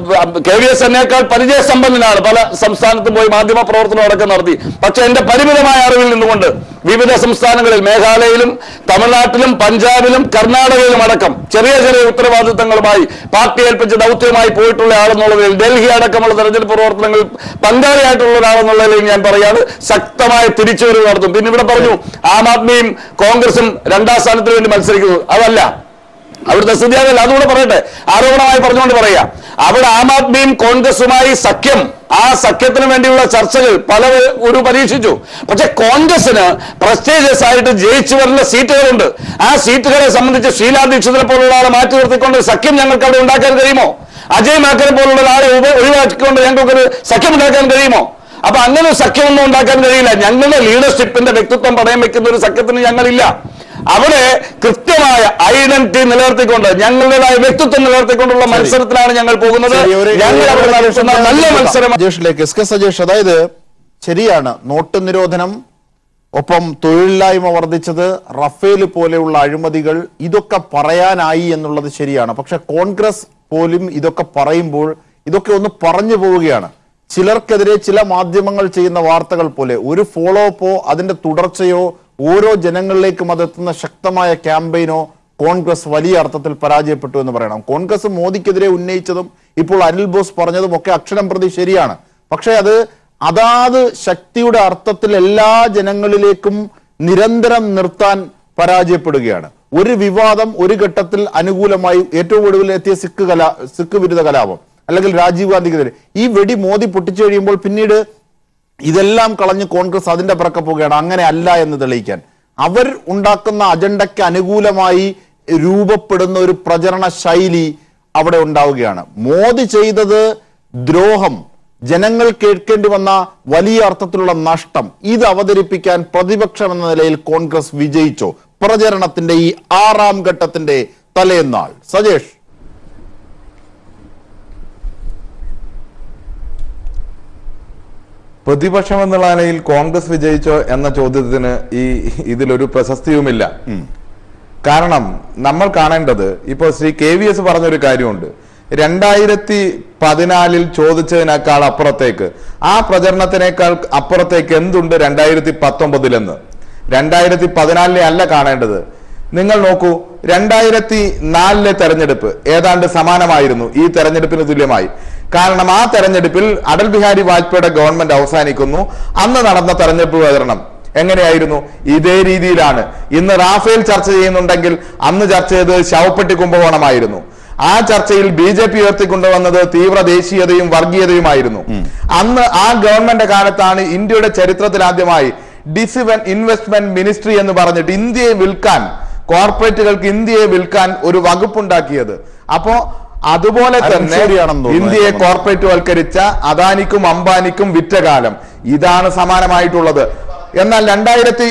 Speaker 3: കെ വി എസ് എന്നേക്കാൾ പരിചയസമ്പന്നനാണ് പല സംസ്ഥാനത്തും പോയി മാധ്യമ പ്രവർത്തനം അടക്കം നടത്തി പക്ഷെ എന്റെ പരിമിതമായ അറിവിൽ നിന്നുകൊണ്ട് വിവിധ സംസ്ഥാനങ്ങളിൽ മേഘാലയയിലും തമിഴ്നാട്ടിലും പഞ്ചാബിലും കർണാടകയിലും അടക്കം ചെറിയ ചെറിയ ഉത്തരവാദിത്തങ്ങളുമായി പാർട്ടി ഏൽപ്പിച്ച ദൗത്യമായി പോയിട്ടുള്ള ആളെന്നുള്ളതിൽ ഡൽഹി അടക്കമുള്ള തെരഞ്ഞെടുപ്പ് പ്രവർത്തനങ്ങളിൽ പങ്കാളിയായിട്ടുള്ള ഒരാളെന്നുള്ളതിൽ ഞാൻ പറയാണ് ശക്തമായ തിരിച്ചുവരവ് നടത്തും പിന്നെ ഇവിടെ പറഞ്ഞു ആം ആദ്മിയും കോൺഗ്രസും രണ്ടാം സ്ഥാനത്തിന് വേണ്ടി മത്സരിക്കുന്നു അതല്ല അവിടുത്തെ സ്ഥിതി അതല്ല അതുകൂടെ പറയട്ടെ ആരോപണമായി പറഞ്ഞുകൊണ്ട് പറയാം അവിടെ ആം ആദ്മിയും കോൺഗ്രസുമായി സഖ്യം ആ സഖ്യത്തിന് വേണ്ടിയുള്ള ചർച്ചകൾ പല ഒരു പരീക്ഷിച്ചു പക്ഷെ കോൺഗ്രസിന് പ്രസ്റ്റേജസ് ആയിട്ട് ജയിച്ചു വരുന്ന സീറ്റുകളുണ്ട് ആ സീറ്റുകളെ സംബന്ധിച്ച് ഷീലാ ദീക്ഷിതിനെ പോലുള്ള ആളെ മാറ്റി നിർത്തിക്കൊണ്ട് സഖ്യം ഞങ്ങൾക്ക് അവിടെ ഉണ്ടാക്കാൻ കഴിയുമോ അജയ് മാക്കറെ പോലുള്ള ആളെ ഉപ- ഒഴിവാക്കിക്കൊണ്ട് ഞങ്ങൾക്കൊരു സഖ്യം ഉണ്ടാക്കാൻ കഴിയുമോ അപ്പൊ അങ്ങനെ ഒരു സഖ്യമൊന്നും ഉണ്ടാക്കാൻ കഴിയില്ല ഞങ്ങളുടെ ലീഡർഷിപ്പിന്റെ വ്യക്തിത്വം പണയം വെക്കുന്ന ഒരു സഖ്യത്തിന് ഞങ്ങളില്ല അവിടെ കൃത്യമായ ഐഡന്റിറ്റി നിലനിർത്തിക്കൊണ്ട് ഞങ്ങളുടേതായ വ്യക്തിത്വം നിലനിർത്തിക്കൊണ്ടുള്ള മത്സരത്തിലാണ് ഞങ്ങൾ പോകുന്നത്
Speaker 1: ശരി, ഒരു-
Speaker 3: ഞങ്ങൾ
Speaker 1: ഒരു-
Speaker 3: അവിടെ
Speaker 1: ഒരു
Speaker 3: നടത്തുന്ന
Speaker 1: നിമിഷം
Speaker 3: നല്ല
Speaker 1: ഞാൻ
Speaker 3: മത്സരം
Speaker 1: സജേഷിലേക്ക് എസ് കെ സജേഷ് അതായത് ശരിയാണ് നോട്ട് നിരോധനം ഒപ്പം തൊഴിലില്ലായ്മ വർദ്ധിച്ചത് റഫേൽ പോലെയുള്ള അഴിമതികൾ ഇതൊക്കെ പറയാനായി എന്നുള്ളത് ശരിയാണ് പക്ഷെ കോൺഗ്രസ് പോലും ഇതൊക്കെ പറയുമ്പോൾ ഇതൊക്കെ ഒന്ന് പറഞ്ഞു പോവുകയാണ് ചിലർക്കെതിരെ ചില മാധ്യമങ്ങൾ ചെയ്യുന്ന വാർത്തകൾ പോലെ ഒരു ഫോളോ അപ്പോ അതിന്റെ തുടർച്ചയോ ഓരോ ജനങ്ങളിലേക്കും അതെത്തുന്ന ശക്തമായ ക്യാമ്പയിനോ കോൺഗ്രസ് വലിയ അർത്ഥത്തിൽ പരാജയപ്പെട്ടു എന്ന് പറയണം കോൺഗ്രസ് മോദിക്കെതിരെ ഉന്നയിച്ചതും ഇപ്പോൾ അനിൽ ബോസ് പറഞ്ഞതും ഒക്കെ അക്ഷരം പ്രതി ശരിയാണ് പക്ഷേ അത് അതാത് ശക്തിയുടെ അർത്ഥത്തിൽ എല്ലാ ജനങ്ങളിലേക്കും നിരന്തരം നിർത്താൻ പരാജയപ്പെടുകയാണ് ഒരു വിവാദം ഒരു ഘട്ടത്തിൽ അനുകൂലമായി ഏറ്റവും ഒടുവിൽ എത്തിയ സിഖ് കലാ സിഖ് വിരുദ്ധ കലാപം അല്ലെങ്കിൽ രാജീവ് ഗാന്ധിക്കെതിരെ ഈ വെടി മോദി പൊട്ടിച്ചു കഴിയുമ്പോൾ പിന്നീട് ഇതെല്ലാം കളഞ്ഞ് കോൺഗ്രസ് അതിന്റെ പിറക്കെ പോവുകയാണ് അങ്ങനെ അല്ല എന്ന് തെളിയിക്കാൻ അവർ ഉണ്ടാക്കുന്ന അജണ്ടയ്ക്ക് അനുകൂലമായി രൂപപ്പെടുന്ന ഒരു പ്രചരണ ശൈലി അവിടെ ഉണ്ടാവുകയാണ് മോദി ചെയ്തത് ദ്രോഹം ജനങ്ങൾ കേൾക്കേണ്ടി വന്ന വലിയ അർത്ഥത്തിലുള്ള നഷ്ടം ഇത് അവതരിപ്പിക്കാൻ പ്രതിപക്ഷം എന്ന നിലയിൽ കോൺഗ്രസ് വിജയിച്ചോ പ്രചരണത്തിന്റെ ഈ ആറാം ഘട്ടത്തിന്റെ തലേന്നാൾ സജേഷ്
Speaker 4: പ്രതിപക്ഷം എന്നുള്ള നിലയിൽ കോൺഗ്രസ് വിജയിച്ചോ എന്ന ചോദ്യത്തിന് ഈ ഇതിലൊരു പ്രശസ്തിയുമില്ല കാരണം നമ്മൾ കാണേണ്ടത് ഇപ്പോൾ ശ്രീ കെ വി എസ് പറഞ്ഞൊരു കാര്യമുണ്ട് രണ്ടായിരത്തി പതിനാലിൽ ചോദിച്ചതിനേക്കാൾ അപ്പുറത്തേക്ക് ആ പ്രചരണത്തിനേക്കാൾ അപ്പുറത്തേക്ക് എന്തുണ്ട് രണ്ടായിരത്തി പത്തൊമ്പതിലെന്ന് രണ്ടായിരത്തി പതിനാലിലെ അല്ല കാണേണ്ടത് നിങ്ങൾ നോക്കൂ രണ്ടായിരത്തി നാലിലെ തെരഞ്ഞെടുപ്പ് ഏതാണ്ട് സമാനമായിരുന്നു ഈ തെരഞ്ഞെടുപ്പിന് തുല്യമായി കാരണം ആ തെരഞ്ഞെടുപ്പിൽ അടൽ ബിഹാരി വാജ്പേയിയുടെ ഗവൺമെന്റ് അവസാനിക്കുന്നു അന്ന് നടന്ന തെരഞ്ഞെടുപ്പ് പ്രചരണം എങ്ങനെയായിരുന്നു ഇതേ രീതിയിലാണ് ഇന്ന് റാഫേൽ ചർച്ച ചെയ്യുന്നുണ്ടെങ്കിൽ അന്ന് ചർച്ച ചെയ്തത് ശവപ്പെട്ടി കുംഭകോണമായിരുന്നു ആ ചർച്ചയിൽ ബി ജെ പി ഉയർത്തിക്കൊണ്ടുവന്നത് തീവ്ര ദേശീയതയും വർഗീയതയുമായിരുന്നു അന്ന് ആ ഗവൺമെന്റ് കാലത്താണ് ഇന്ത്യയുടെ ചരിത്രത്തിൽ ആദ്യമായി ഡിസിവൻ ഇൻവെസ്റ്റ്മെന്റ് മിനിസ്ട്രി എന്ന് പറഞ്ഞിട്ട് ഇന്ത്യയെ വിൽക്കാൻ കോർപ്പറേറ്റുകൾക്ക് ഇന്ത്യയെ വിൽക്കാൻ ഒരു വകുപ്പുണ്ടാക്കിയത് അപ്പോ അതുപോലെ
Speaker 1: അതും
Speaker 4: തന്നെ
Speaker 1: ശരിയാണെന്ന് തോന്നുന്നു.
Speaker 4: ഇന്ത്യയെ കോർപ്പറേറ്റ് വൽക്കരിച്ച അദാനിക്കും അംബാനിക്കും വിറ്റ കാലം ഇതാണ് സമാനമായിട്ടുള്ളത് എന്നാൽ രണ്ടായിരത്തി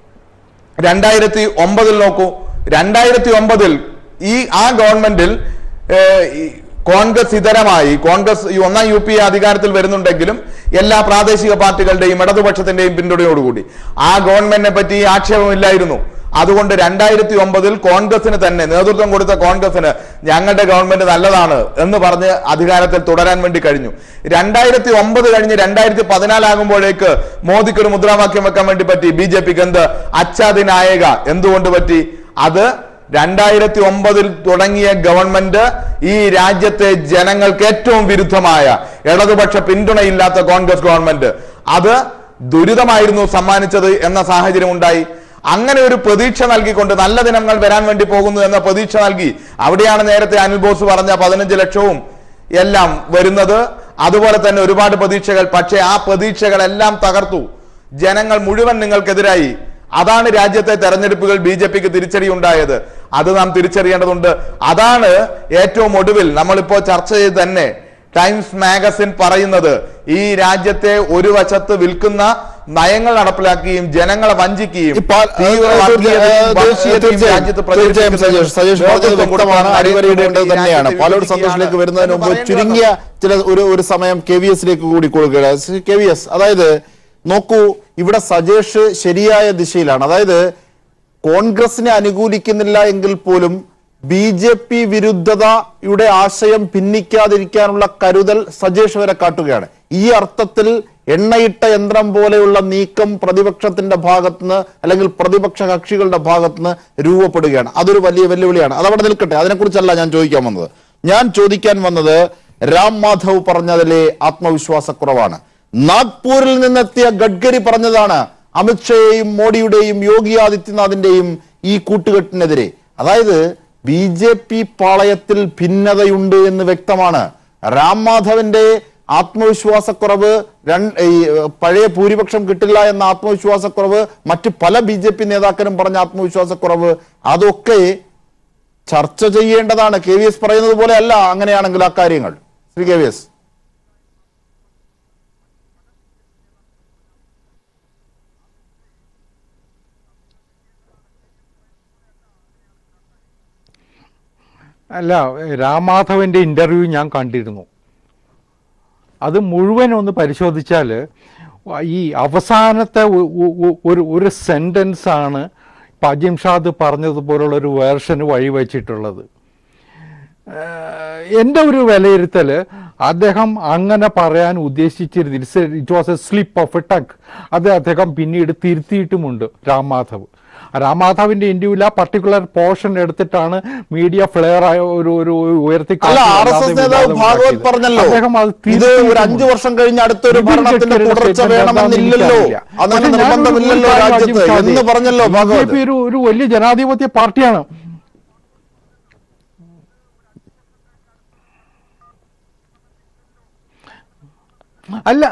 Speaker 4: രണ്ടായിരത്തി ഒമ്പതിൽ നോക്കൂ രണ്ടായിരത്തി ഒമ്പതിൽ ഈ ആ ഗവൺമെന്റിൽ ഏഹ്, ഈ കോൺഗ്രസ് ഇതരമായി കോൺഗ്രസ് ഈ ഒന്നാം യു പി എ അധികാരത്തിൽ വരുന്നുണ്ടെങ്കിലും എല്ലാ പ്രാദേശിക പാർട്ടികളുടെയും ഇടതുപക്ഷത്തിന്റെയും പിന്തുണയോടുകൂടി ആ ഗവൺമെന്റിനെ പറ്റി ആക്ഷേപമില്ലായിരുന്നു അതുകൊണ്ട് രണ്ടായിരത്തി ഒമ്പതിൽ കോൺഗ്രസിന് തന്നെ നേതൃത്വം കൊടുത്ത കോൺഗ്രസിന് ഞങ്ങളുടെ ഗവൺമെന്റ് നല്ലതാണ് എന്ന് പറഞ്ഞ് അധികാരത്തിൽ തുടരാൻ വേണ്ടി കഴിഞ്ഞു രണ്ടായിരത്തി ഒമ്പത് കഴിഞ്ഞ് രണ്ടായിരത്തി പതിനാലാകുമ്പോഴേക്ക് മോദിക്ക് ഒരു മുദ്രാവാക്യം വെക്കാൻ വേണ്ടി പറ്റി ബി ജെ പിക്ക് എന്ത് അച്ചാതി നായക എന്തുകൊണ്ട് പറ്റി അത് രണ്ടായിരത്തി ഒമ്പതിൽ തുടങ്ങിയ ഗവൺമെന്റ് ഈ രാജ്യത്തെ ജനങ്ങൾക്ക് ഏറ്റവും വിരുദ്ധമായ ഇടതുപക്ഷ പിന്തുണയില്ലാത്ത കോൺഗ്രസ് ഗവൺമെന്റ് അത് ദുരിതമായിരുന്നു സമ്മാനിച്ചത് എന്ന സാഹചര്യം ഉണ്ടായി അങ്ങനെ ഒരു പ്രതീക്ഷ നൽകിക്കൊണ്ട് നല്ല ദിനങ്ങൾ വരാൻ വേണ്ടി പോകുന്നു എന്ന പ്രതീക്ഷ നൽകി അവിടെയാണ് നേരത്തെ അനിൽ ബോസ് പറഞ്ഞ പതിനഞ്ച് ലക്ഷവും എല്ലാം വരുന്നത് അതുപോലെ തന്നെ ഒരുപാട് പ്രതീക്ഷകൾ പക്ഷേ ആ പ്രതീക്ഷകളെല്ലാം തകർത്തു ജനങ്ങൾ മുഴുവൻ നിങ്ങൾക്കെതിരായി അതാണ് രാജ്യത്തെ തെരഞ്ഞെടുപ്പുകൾ ബി ജെ പിക്ക് തിരിച്ചടി ഉണ്ടായത് അത് നാം തിരിച്ചറിയേണ്ടതുണ്ട് അതാണ് ഏറ്റവും ഒടുവിൽ നമ്മളിപ്പോ ചർച്ച ചെയ്ത് തന്നെ ടൈംസ് മാഗസിൻ പറയുന്നത് ഈ രാജ്യത്തെ ഒരു വശത്ത് വിൽക്കുന്ന നയങ്ങൾ നടപ്പിലാക്കുകയും ജനങ്ങളെ വഞ്ചിക്കുകയും
Speaker 1: ഈ പാൽ-
Speaker 4: തീവ്ര
Speaker 1: ഏഹ്
Speaker 4: വർഗീയതയും
Speaker 1: തീർച്ചയായും,
Speaker 4: വംശീയതയും
Speaker 1: തീർച്ചയായും,
Speaker 4: രാജ്യത്ത്
Speaker 1: തീർച്ചയായും സജേഷ് സജേഷ് പറഞ്ഞത്
Speaker 4: നേതൃത്വം
Speaker 1: വ്യക്തമാണ്
Speaker 4: കൊടുക്കുന്ന
Speaker 1: അടിവരയിടേണ്ടത്
Speaker 4: ഈ
Speaker 1: തന്നെയാണ്
Speaker 4: രാജ്യത്തെ
Speaker 1: പാലോട്
Speaker 4: വിഭജിക്കുകയാണ്
Speaker 1: സന്തോഷിലേക്ക് വരുന്നതിന്
Speaker 4: എന്ന്
Speaker 1: മുമ്പ്
Speaker 4: പറയേണ്ടി
Speaker 1: ചുരുങ്ങിയ ചില ഒരു ഒരു സമയം കെ വി എസിലേക്ക് കൂടി കൊടുക്കുകയാണ് കെ വി എസ് അതായത് നോക്കൂ ഇവിടെ സജേഷ് ശരിയായ ദിശയിലാണ് അതായത് കോൺഗ്രസിനെ അനുകൂലിക്കുന്നില്ല എങ്കിൽ പോലും ബി ജെ പി വിരുദ്ധതയുടെ ആശയം ഭിന്നിക്കാതിരിക്കാനുള്ള കരുതൽ സജേഷ് വരെ കാട്ടുകയാണ് ഈ അർത്ഥത്തിൽ എണ്ണയിട്ട യന്ത്രം പോലെയുള്ള നീക്കം പ്രതിപക്ഷത്തിന്റെ ഭാഗത്തുനിന്ന് അല്ലെങ്കിൽ പ്രതിപക്ഷ കക്ഷികളുടെ ഭാഗത്തുനിന്ന് രൂപപ്പെടുകയാണ് അതൊരു വലിയ വെല്ലുവിളിയാണ് അതവിടെ നിൽക്കട്ടെ അതിനെക്കുറിച്ചല്ല ഞാൻ ചോദിക്കാൻ വന്നത് ഞാൻ ചോദിക്കാൻ വന്നത് രാം മാധവ് പറഞ്ഞതിലെ ആത്മവിശ്വാസക്കുറവാണ് നാഗ്പൂരിൽ നിന്നെത്തിയ ഗഡ്കരി പറഞ്ഞതാണ് അമിത്ഷായെയും മോഡിയുടെയും യോഗി ആദിത്യനാഥിന്റെയും ഈ കൂട്ടുകെട്ടിനെതിരെ അതായത് ബി ജെ പി പാളയത്തിൽ ഭിന്നതയുണ്ട് എന്ന് വ്യക്തമാണ് രാം മാധവന്റെ ആത്മവിശ്വാസക്കുറവ് രണ്ട് ഈ ഏഹ്, പഴയ ഭൂരിപക്ഷം കിട്ടില്ല എന്ന ആത്മവിശ്വാസക്കുറവ് മറ്റ് പല ബി ജെ പി നേതാക്കളും പറഞ്ഞ ആത്മവിശ്വാസക്കുറവ് അതൊക്കെ ചർച്ച ചെയ്യേണ്ടതാണ് കെ വി എസ് പറയുന്നത് പോലെ അല്ല അങ്ങനെയാണെങ്കിൽ ആ കാര്യങ്ങൾ ശ്രീ കെ വി എസ്
Speaker 2: അല്ല രാമാധവന്റെ ഇന്റർവ്യൂ ഞാൻ കണ്ടിരുന്നു അത് മുഴുവൻ ഒന്ന് പരിശോധിച്ചാൽ ഈ അവസാനത്തെ ഒ- ഒ- ഒ- ഒരു ഒരു സെന്റൻസ് ആണ് പജിംഷാദ് പറഞ്ഞതുപോലുള്ള ഒരു വേർഷന് വഴിവെച്ചിട്ടുള്ളത് ഏഹ് എൻ്റെ ഒരു വിലയിരുത്തൽ അദ്ദേഹം അങ്ങനെ പറയാൻ ഉദ്ദേശിച്ചിരുന്നില്ല it was a slip of a tongue അത് അദ്ദേഹം പിന്നീട് തിരുത്തിയിട്ടുമുണ്ട് രാം മാധവ് രാമാധവിന്റെ ഇന്റർവ്യൂവിൽ ആ പർട്ടിക്കുലർ പോർഷൻ എടുത്തിട്ടാണ് മീഡിയ ഫ്ലെയർ ആയ ഒരു ഒരു ഉയർത്തി
Speaker 1: അല്ല ആർ എസ് എസ് നേതാവ് ഭാഗവത് പറഞ്ഞല്ലോ
Speaker 2: അദ്ദേഹം അത്
Speaker 1: ഇത് ഒരു അഞ്ചു വർഷം കഴിഞ്ഞ് അടുത്തൊരു
Speaker 2: നിതിൻ
Speaker 1: ഭരണത്തിന്റെ
Speaker 2: ഗഡ്കരിയുടെ
Speaker 1: തുടർച്ച
Speaker 2: statement
Speaker 1: വേണമെന്നില്ലല്ലോ
Speaker 2: എന്താണെന്ന് എനിക്കറിയില്ല.
Speaker 1: അങ്ങനെ
Speaker 2: പക്ഷേ ഞാനൊരു
Speaker 1: നിർബന്ധമില്ലല്ലോ
Speaker 2: കാര്യം
Speaker 1: രാജ്യത്ത്
Speaker 2: അജിം ഷാദി,
Speaker 1: എന്ന് പറഞ്ഞല്ലോ ഭാഗവത്
Speaker 2: BJP ഒരു ഒരു വലിയ ജനാധിപത്യ പാർട്ടിയാണ് അല്ല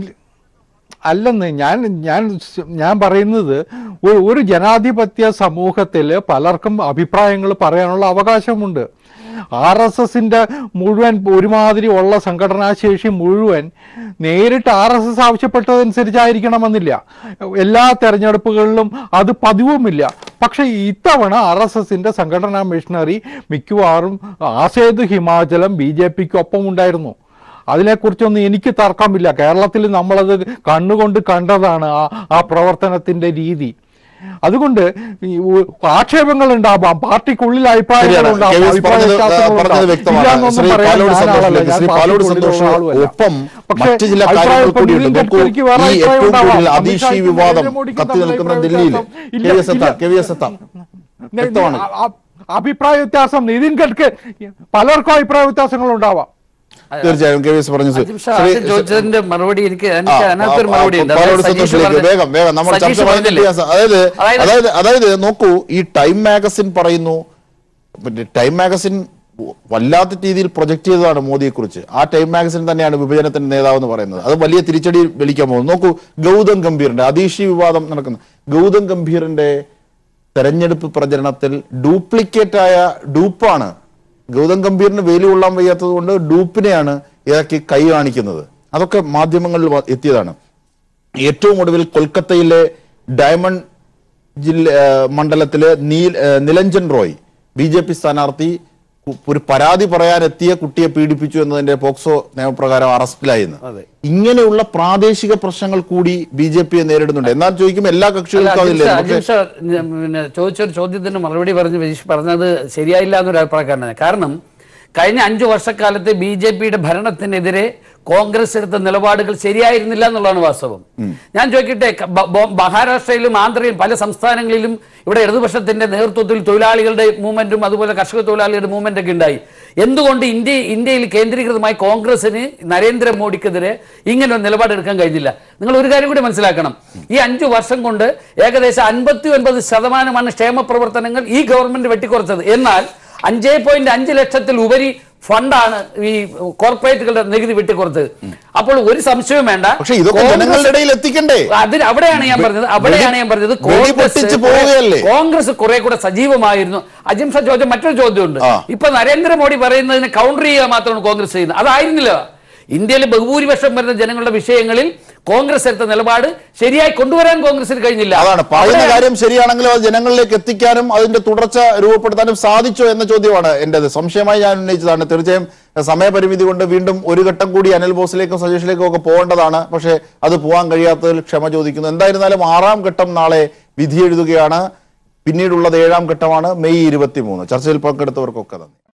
Speaker 2: അല്ലെന്ന് ഞാൻ ഞാൻ ഞാൻ പറയുന്നത് ഒരു ഒരു ജനാധിപത്യ സമൂഹത്തിൽ പലർക്കും അഭിപ്രായങ്ങൾ പറയാനുള്ള അവകാശമുണ്ട് ആർ എസ് എസിന്റെ മുഴുവൻ ഒരുമാതിരി ഉള്ള സംഘടനാശേഷി മുഴുവൻ നേരിട്ട് ആർ എസ് എസ് ആവശ്യപ്പെട്ടതനുസരിച്ചായിരിക്കണമെന്നില്ല എല്ലാ തെരഞ്ഞെടുപ്പുകളിലും അത് പതിവുമില്ല പക്ഷേ ഇത്തവണ ആർ എസ് എസിന്റെ സംഘടനാ മിഷണറി മിക്കവാറും ആസേതു ഹിമാചലം ബി ജെ പിക്ക് ഒപ്പം ഉണ്ടായിരുന്നു അതിനെക്കുറിച്ചൊന്നും എനിക്ക് തർക്കമില്ല കേരളത്തിൽ നമ്മളത് കണ്ണുകൊണ്ട് കണ്ടതാണ് ആ ആ പ്രവർത്തനത്തിന്റെ രീതി അതുകൊണ്ട് ഈ ഉ- ആക്ഷേപങ്ങൾ ഉണ്ടാവാം പാർട്ടിക്കുള്ളിൽ അഭിപ്രായങ്ങൾ
Speaker 1: ശരിയാണ്.
Speaker 2: ഉണ്ടാവാം,
Speaker 1: കെ വി എസ്
Speaker 2: അഭിപ്രായ
Speaker 1: പറഞ്ഞത്
Speaker 2: വ്യത്യാസങ്ങൾ
Speaker 1: പറഞ്ഞത്
Speaker 2: ഉണ്ടാവാം.
Speaker 1: വ്യക്തമാണ്.
Speaker 2: ഇല്ലാന്നൊന്നും
Speaker 1: ശ്രീ
Speaker 2: പറയാൻ
Speaker 1: പാലോട്
Speaker 2: ഞാൻ ആളല്ല.
Speaker 1: സന്തോഷിലേക്ക്
Speaker 2: ഞാൻ
Speaker 1: ശ്രീ പാലോട്
Speaker 2: പാർട്ടിക്കുള്ളിലുള്ള
Speaker 1: സന്തോഷ്
Speaker 2: ആളുമല്ല.
Speaker 1: ഒപ്പം
Speaker 2: പക്ഷേ
Speaker 1: മറ്റു ചില
Speaker 2: അഭിപ്രായം
Speaker 1: കാര്യങ്ങൾ
Speaker 2: ഇപ്പം
Speaker 1: കൂടിയുണ്ട്
Speaker 2: നിതിൻ
Speaker 1: നോക്കൂ
Speaker 2: ഗഡ്കരിക്ക് വേറെ
Speaker 1: ഈ
Speaker 2: അഭിപ്രായം
Speaker 1: ഏറ്റവും കൂടുതൽ
Speaker 2: ഉണ്ടാവാം.
Speaker 1: അതീഷി
Speaker 2: അമിത്ഷായ്ക്കും
Speaker 1: വിവാദം
Speaker 2: നരേന്ദ്രമോദിക്കും
Speaker 1: കത്തി
Speaker 2: തമ്മിൽ
Speaker 1: നിൽക്കുന്ന
Speaker 2: അഭിപ്രായ
Speaker 1: ദില്ലിയിൽ
Speaker 2: വ്യത്യാസം
Speaker 1: കെ
Speaker 2: ഇല്ല,
Speaker 1: വി എസ് എത്താം
Speaker 2: ഇല്ല.
Speaker 1: കെ വി എസ് എത്താം വ്യക്തമാണ്
Speaker 2: അ- അ- അഭിപ്രായ വ്യത്യാസം നിതിൻ ഗഡ്കരി പലർക്കും അഭിപ്രായ വ്യത്യാസങ്ങൾ ഉണ്ടാവാം
Speaker 1: തീർച്ചയായും കെ വി എസ് പറഞ്ഞു
Speaker 5: അജിം ഷാ ആദ്യം ചോദിച്ചതിന്റെ മറുപടി എനിക്ക് എനിക്ക് അതിനകത്തൊരു മറുപടി ഉണ്ട്
Speaker 1: പാലോട്
Speaker 5: അതായത് സജീഷ്
Speaker 1: സന്തോഷിലേക്ക്
Speaker 5: പറഞ്ഞ-
Speaker 1: വേഗം വേഗം നമ്മൾ
Speaker 5: സജീഷ്
Speaker 1: ചർച്ച
Speaker 5: പറഞ്ഞില്ലേ?
Speaker 1: പറയുന്നില്ല അതായത്
Speaker 5: അതായത്
Speaker 1: അതായത് അതായത് നോക്കൂ ഈ ടൈം മാഗസിൻ പറയുന്നു പിന്നെ ടൈം മാഗസിൻ വല്ലാത്ത രീതിയിൽ പ്രൊജക്ട് ചെയ്തതാണ് മോദിയെ കുറിച്ച് ആ ടൈം മാഗസിൻ തന്നെയാണ് വിഭജനത്തിന്റെ നേതാവ് എന്ന് പറയുന്നത് അത് വലിയ തിരിച്ചടി വിളിക്കാൻ പോകുന്നു നോക്കൂ ഗൗതം ഗംഭീറിന്റെ അതീഷി വിവാദം നടക്കുന്ന ഗൗതം ഗംഭീറിന്റെ തെരഞ്ഞെടുപ്പ് പ്രചരണത്തിൽ ഡ്യൂപ്ലിക്കേറ്റ് ആയ ഡൂപ്പാണ് ഗൗതം ഗംഭീറിന് വെയിൽ കൊള്ളാൻ വയ്യാത്തത് കൊണ്ട് ഡൂപ്പിനെയാണ് ഇറക്കി കൈ കാണിക്കുന്നത് അതൊക്കെ മാധ്യമങ്ങളിൽ വ- എത്തിയതാണ് ഏറ്റവും ഒടുവിൽ കൊൽക്കത്തയിലെ ഡയമണ്ട് ജില്ല ആ, മണ്ഡലത്തിലെ നീൽ ആ, Nilanjan Roy B J P സ്ഥാനാർത്ഥി കു- ഒരു പരാതി പറയാനെത്തിയ കുട്ടിയെ പീഡിപ്പിച്ചു എന്നതിന്റെ പോക്സോ നിയമപ്രകാരം അറസ്റ്റിലായിരുന്നു ഇങ്ങനെയുള്ള പ്രാദേശിക പ്രശ്നങ്ങൾ കൂടി ബി ജെ പിയെ നേരിടുന്നുണ്ട് എന്നാൽ ചോദിക്കുമ്പോൾ എല്ലാ
Speaker 5: അല്ല,
Speaker 1: കക്ഷികൾക്കും
Speaker 5: അജിം
Speaker 1: അതില്ലേ
Speaker 5: ഷാ-
Speaker 1: പക്ഷേ
Speaker 5: അജിം ഷാ, ഞാൻ പിന്നെ ചോദിച്ചൊരു ചോദ്യത്തിന് മറുപടി പറഞ്ഞ് വിജീഷ് പറഞ്ഞത് ശരിയായില്ല എന്നൊരു അഭിപ്രായക്കാരനാണ് കാരണം കഴിഞ്ഞ അഞ്ചു വർഷക്കാലത്ത് ബി ജെ പിയുടെ ഭരണത്തിനെതിരെ കോൺഗ്രസ് എടുത്ത നിലപാടുകൾ ശരിയായിരുന്നില്ല എന്നുള്ളതാണ് വാസ്തവം ഞാൻ ചോദിക്കട്ടെ ക- ബ- ബോ- മഹാരാഷ്ട്രയിലും ആന്ധ്രയിലും പല സംസ്ഥാനങ്ങളിലും ഇവിടെ ഇടതുപക്ഷത്തിന്റെ നേതൃത്വത്തിൽ തൊഴിലാളികളുടെ മൂവ്മെന്റും അതുപോലെ കർഷക തൊഴിലാളികളുടെ മൂവ്മെന്റ് ഒക്കെ ഉണ്ടായി എന്തുകൊണ്ട് ഇന്ത്യ ഇന്ത്യയിൽ കേന്ദ്രീകൃതമായി കോൺഗ്രസിന് നരേന്ദ്രമോദിക്കെതിരെ ഇങ്ങനെ ഒരു നിലപാടെടുക്കാൻ കഴിഞ്ഞില്ല നിങ്ങൾ ഒരു കാര്യം കൂടി മനസ്സിലാക്കണം ഈ അഞ്ചു വർഷം കൊണ്ട് ഏകദേശം അൻപത്തി ഒൻപത് ശതമാനമാണ് ക്ഷേമ പ്രവർത്തനങ്ങൾ ഈ ഗവൺമെന്റ് വെട്ടിക്കുറച്ചത് എന്നാൽ അഞ്ചേ പോയിന്റ് അഞ്ച് ലക്ഷത്തിൽ ഉപരി ഫണ്ടാണ് ഈ കോർപ്പറേറ്റുകളുടെ നികുതി വെട്ടിക്കുറച്ചത് അപ്പോൾ ഒരു സംശയവും വേണ്ട
Speaker 1: പക്ഷേ ഇതൊക്കെ
Speaker 5: കോൺഗ്രസ്
Speaker 1: ജനങ്ങളുടെ ഇടയിൽ എത്തിക്കണ്ടേ
Speaker 5: അതിന് അവിടെയാണ് ഞാൻ പറഞ്ഞത് അവിടെയാണ് ഞാൻ പറഞ്ഞത്
Speaker 1: വെടി
Speaker 5: കോൺഗ്രസ്
Speaker 1: പൊട്ടിച്ച് പോവുകയല്ലേ?
Speaker 5: കോൺഗ്രസ് കുറെ കൂടെ സജീവമായിരുന്നു അജിംഷ ചോദിച്ച മറ്റൊരു ചോദ്യമുണ്ട്
Speaker 1: ആ.
Speaker 5: ഇപ്പൊ നരേന്ദ്രമോദി പറയുന്നതിന് കൗണ്ടർ ചെയ്യുക മാത്രമാണ് കോൺഗ്രസ് ചെയ്യുന്നത് അതായിരുന്നില്ല ഇന്ത്യയിലെ ബഹുഭൂരിപക്ഷം വരുന്ന ജനങ്ങളുടെ വിഷയങ്ങളിൽ കോൺഗ്രസ് എടുത്ത നിലപാട് ശരിയായി കൊണ്ടുവരാൻ കോൺഗ്രസിന് കഴിഞ്ഞില്ല
Speaker 1: അതാണ് പറയുന്ന
Speaker 5: അവിടെയാണ്
Speaker 1: കാര്യം ശരിയാണെങ്കിലും അത് ജനങ്ങളിലേക്ക് എത്തിക്കാനും അതിന്റെ തുടർച്ച രൂപപ്പെടുത്താനും സാധിച്ചോ എന്ന ചോദ്യമാണ് എന്റേത് സംശയമായി ഞാൻ ഉന്നയിച്ചതാണ് തീർച്ചയായും സമയപരിമിതി കൊണ്ട് വീണ്ടും ഒരു ഘട്ടം കൂടി അനിൽ ബോസിലേക്കും സജീഷിലേക്കും ഒക്കെ പോകേണ്ടതാണ് പക്ഷേ അത് പോകാൻ കഴിയാത്തതിൽ ക്ഷമ ചോദിക്കുന്നു എന്തായിരുന്നാലും ആറാം ഘട്ടം നാളെ വിധി എഴുതുകയാണ് പിന്നീടുള്ളത് ഏഴാം ഘട്ടമാണ് മെയ് ഇരുപത്തി മൂന്ന് ചർച്ചയിൽ പങ്കെടുത്തവർക്കൊക്കെ നന്ദി